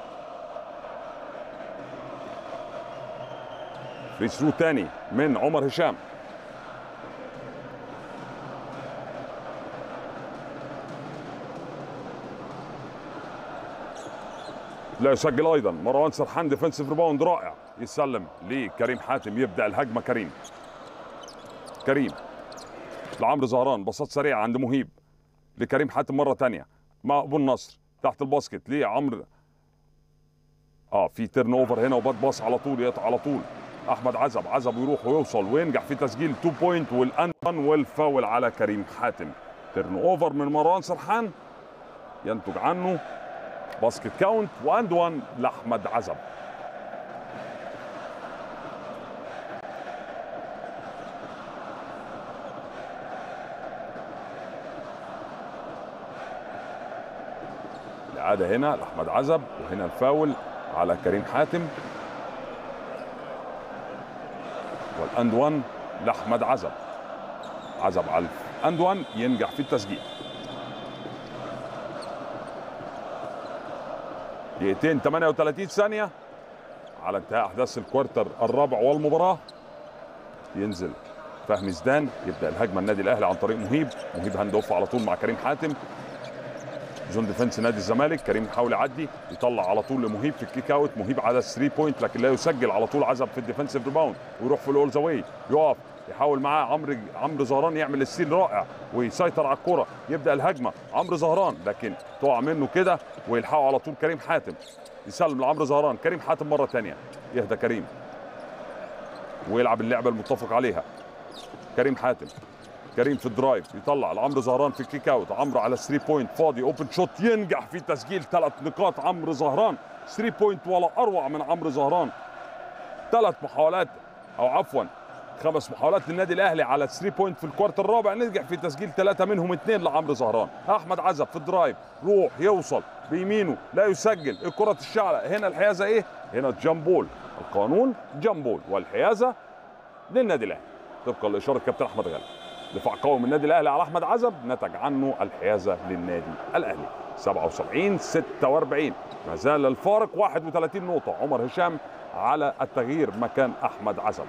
فري ثرو تاني من عمر هشام لا يسجل ايضا مروان سرحان ديفنسيف ريباوند رائع يسلم لكريم حاتم يبدا الهجمه كريم كريم لعمرو زهران بساط سريعه عند مهيب لكريم حاتم مره تانية مع ابو النصر تحت الباسكت لعمرو اه في تيرن اوفر هنا وبات باص على طول يقطع على طول احمد عزب عزب يروح ويوصل وينجح في تسجيل 2 بوينت والان والفاول على كريم حاتم تيرن اوفر من مروان سرحان ينتج عنه باسكت كاونت واند وان لاحمد عزب الإعادة هنا لأحمد عزب وهنا الفاول على كريم حاتم والاند وان لاحمد عزب عزب على الاند وان ينجح في التسجيل دقيقتين 38 ثانية على انتهاء أحداث الكوارتر الرابع والمباراة ينزل فهمي زدان يبدأ الهجمة النادي الأهلي عن طريق مهيب مهيب هاند اوف على طول مع كريم حاتم زون ديفنس نادي الزمالك كريم يحاول يعدي يطلع على طول لمهيب في الكيك اوت مهيب على 3 بوينت لكن لا يسجل على طول عزب في الديفنسيف ريباوند ويروح في الاول زاوي يقف يحاول معاه عمرو عمرو زهران يعمل السيل رائع ويسيطر على الكره يبدا الهجمه عمرو زهران لكن تقع منه كده ويلحقه على طول كريم حاتم يسلم لعمرو زهران كريم حاتم مره ثانيه يهدى كريم ويلعب اللعبه المتفق عليها كريم حاتم كريم في الدرايف يطلع لعمرو زهران في الكيك اوت عمرو على 3 بوينت فاضي اوبن شوت ينجح في تسجيل ثلاث نقاط عمرو زهران 3 بوينت ولا اروع من عمرو زهران ثلاث محاولات او عفوا خمس محاولات للنادي الاهلي على 3 بوينت في الكوارت الرابع نجح في تسجيل ثلاثه منهم اثنين لعمرو زهران احمد عزب في الدرايف روح يوصل بيمينه لا يسجل الكره الشعله هنا الحيازه ايه هنا جامبول القانون جامبول والحيازه للنادي الاهلي طبقا لاشاره كابتن احمد غالي دفاع قوي من النادي الاهلي على احمد عزب نتج عنه الحيازه للنادي الاهلي 77 46 ما زال الفارق 31 نقطه عمر هشام على التغيير مكان احمد عزب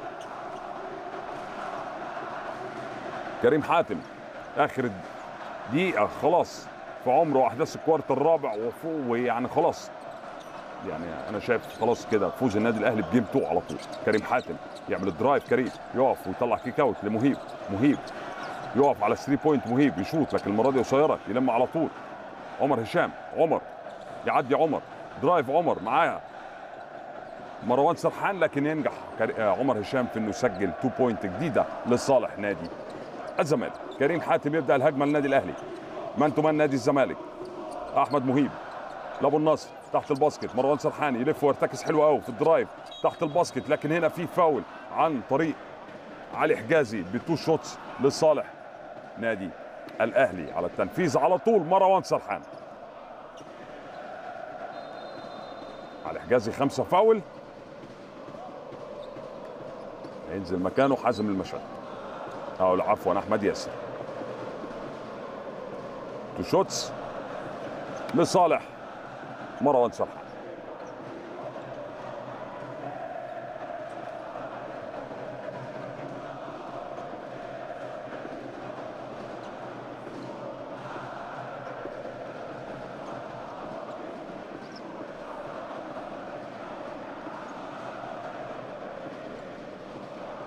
كريم حاتم اخر دقيقه خلاص في عمره واحداث الكوارت الرابع وفوق ويعني خلاص يعني انا شايف خلاص كده فوز النادي الاهلي بجيم 2 على طول كريم حاتم يعمل الدرايف كريم يقف ويطلع كيك اوت لمهيب مهيب يقف على 3 بوينت مهيب يشوط لكن المره دي قصيره يلم على طول عمر هشام عمر يعدي عمر درايف عمر معاه مروان سرحان لكن ينجح عمر هشام في انه يسجل 2 بوينت جديده لصالح نادي الزمالك كريم حاتم يبدا الهجمه للنادي الاهلي مان تو مان نادي الزمالك احمد مهيب لابو النصر تحت الباسكت مروان سرحان يلف ويرتكز حلو قوي في الدرايف تحت الباسكت لكن هنا في فاول عن طريق علي حجازي بتو شوتس لصالح نادي الاهلي على التنفيذ على طول مروان سرحان علي حجازي خمسه فاول ينزل مكانه حازم المشهد او عفوا احمد ياسر تو شوتس لصالح مروان سرحان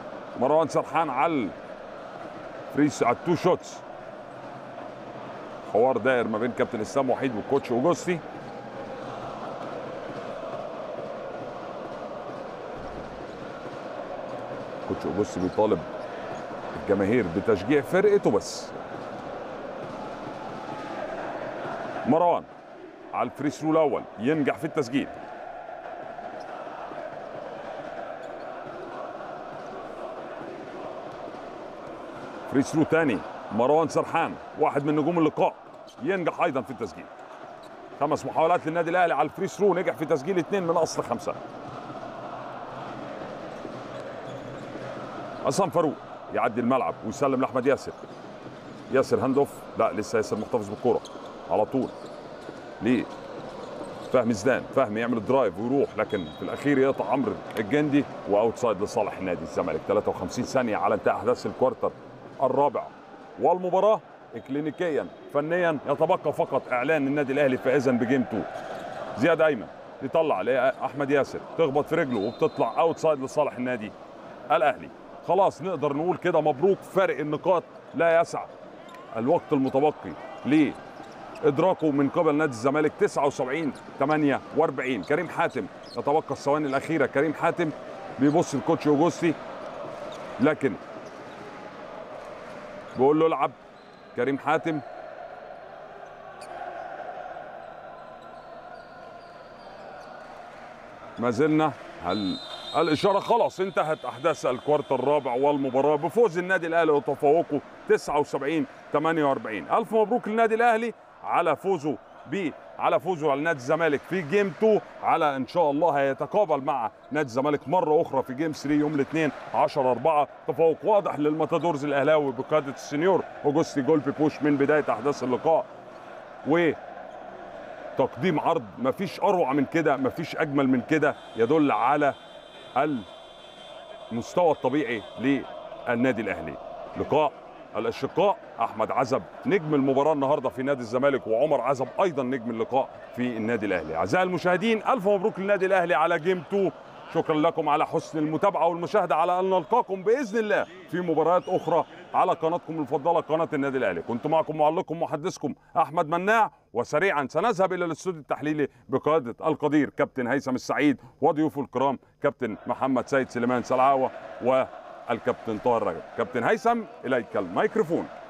مروان سرحان على فريس على التو شوتس حوار داير ما بين كابتن اسلام وحيد والكوتش اوجوستي كوتش اوجوستي بيطالب الجماهير بتشجيع فرقته بس مروان على الفري ثرو الاول ينجح في التسجيل فري ثرو تاني مروان سرحان واحد من نجوم اللقاء ينجح ايضا في التسجيل خمس محاولات للنادي الاهلي على الفري ثرو نجح في تسجيل اثنين من اصل خمسه عصام فاروق يعدي الملعب ويسلم لاحمد ياسر ياسر هاند اوف لا لسه ياسر محتفظ بالكوره على طول ليه فهمي زدان فهمي يعمل الدرايف ويروح لكن في الاخير يقطع عمرو الجندي واوتسايد لصالح نادي الزمالك 53 ثانيه على انتهاء احداث الكوارتر الرابع والمباراه اكلينيكيا فنيا يتبقى فقط اعلان النادي الاهلي فائزا بجيم 2 زياد ايمن يطلع لاحمد ياسر تخبط في رجله وبتطلع اوتسايد لصالح النادي الاهلي خلاص نقدر نقول كده مبروك فارق النقاط لا يسع الوقت المتبقي ليه ادراكه من قبل نادي الزمالك 79 48 كريم حاتم يتبقى الثواني الاخيره كريم حاتم بيبص الكوتش اوجوستي لكن بيقول له العب كريم حاتم ما زلنا هل الاشاره خلاص انتهت احداث الكوارتر الرابع والمباراه بفوز النادي الاهلي وتفوقه 79 48 الف مبروك للنادي الاهلي على فوزه ب على فوزه على نادي الزمالك في جيم 2 على ان شاء الله هيتقابل مع نادي الزمالك مره اخرى في جيم 3 يوم الاثنين 10 4 تفوق واضح للماتادورز الاهلاوي بقياده السنيور اوجوستي جولبي بوش من بدايه احداث اللقاء و تقديم عرض مفيش اروع من كده مفيش اجمل من كده يدل على المستوى الطبيعي للنادي الاهلي لقاء الاشقاء احمد عزب نجم المباراه النهارده في نادي الزمالك وعمر عزب ايضا نجم اللقاء في النادي الاهلي اعزائي المشاهدين الف مبروك للنادي الاهلي على جيم 2 شكرا لكم على حسن المتابعه والمشاهده على ان نلقاكم باذن الله في مباريات اخرى على قناتكم المفضله قناه النادي الاهلي كنت معكم معلقكم محدثكم احمد مناع وسريعا سنذهب الى الاستوديو التحليلي بقياده القدير كابتن هيثم السعيد وضيوفه الكرام كابتن محمد سيد سليمان سلعاوه والكابتن طاهر رجب كابتن هيثم اليك الميكروفون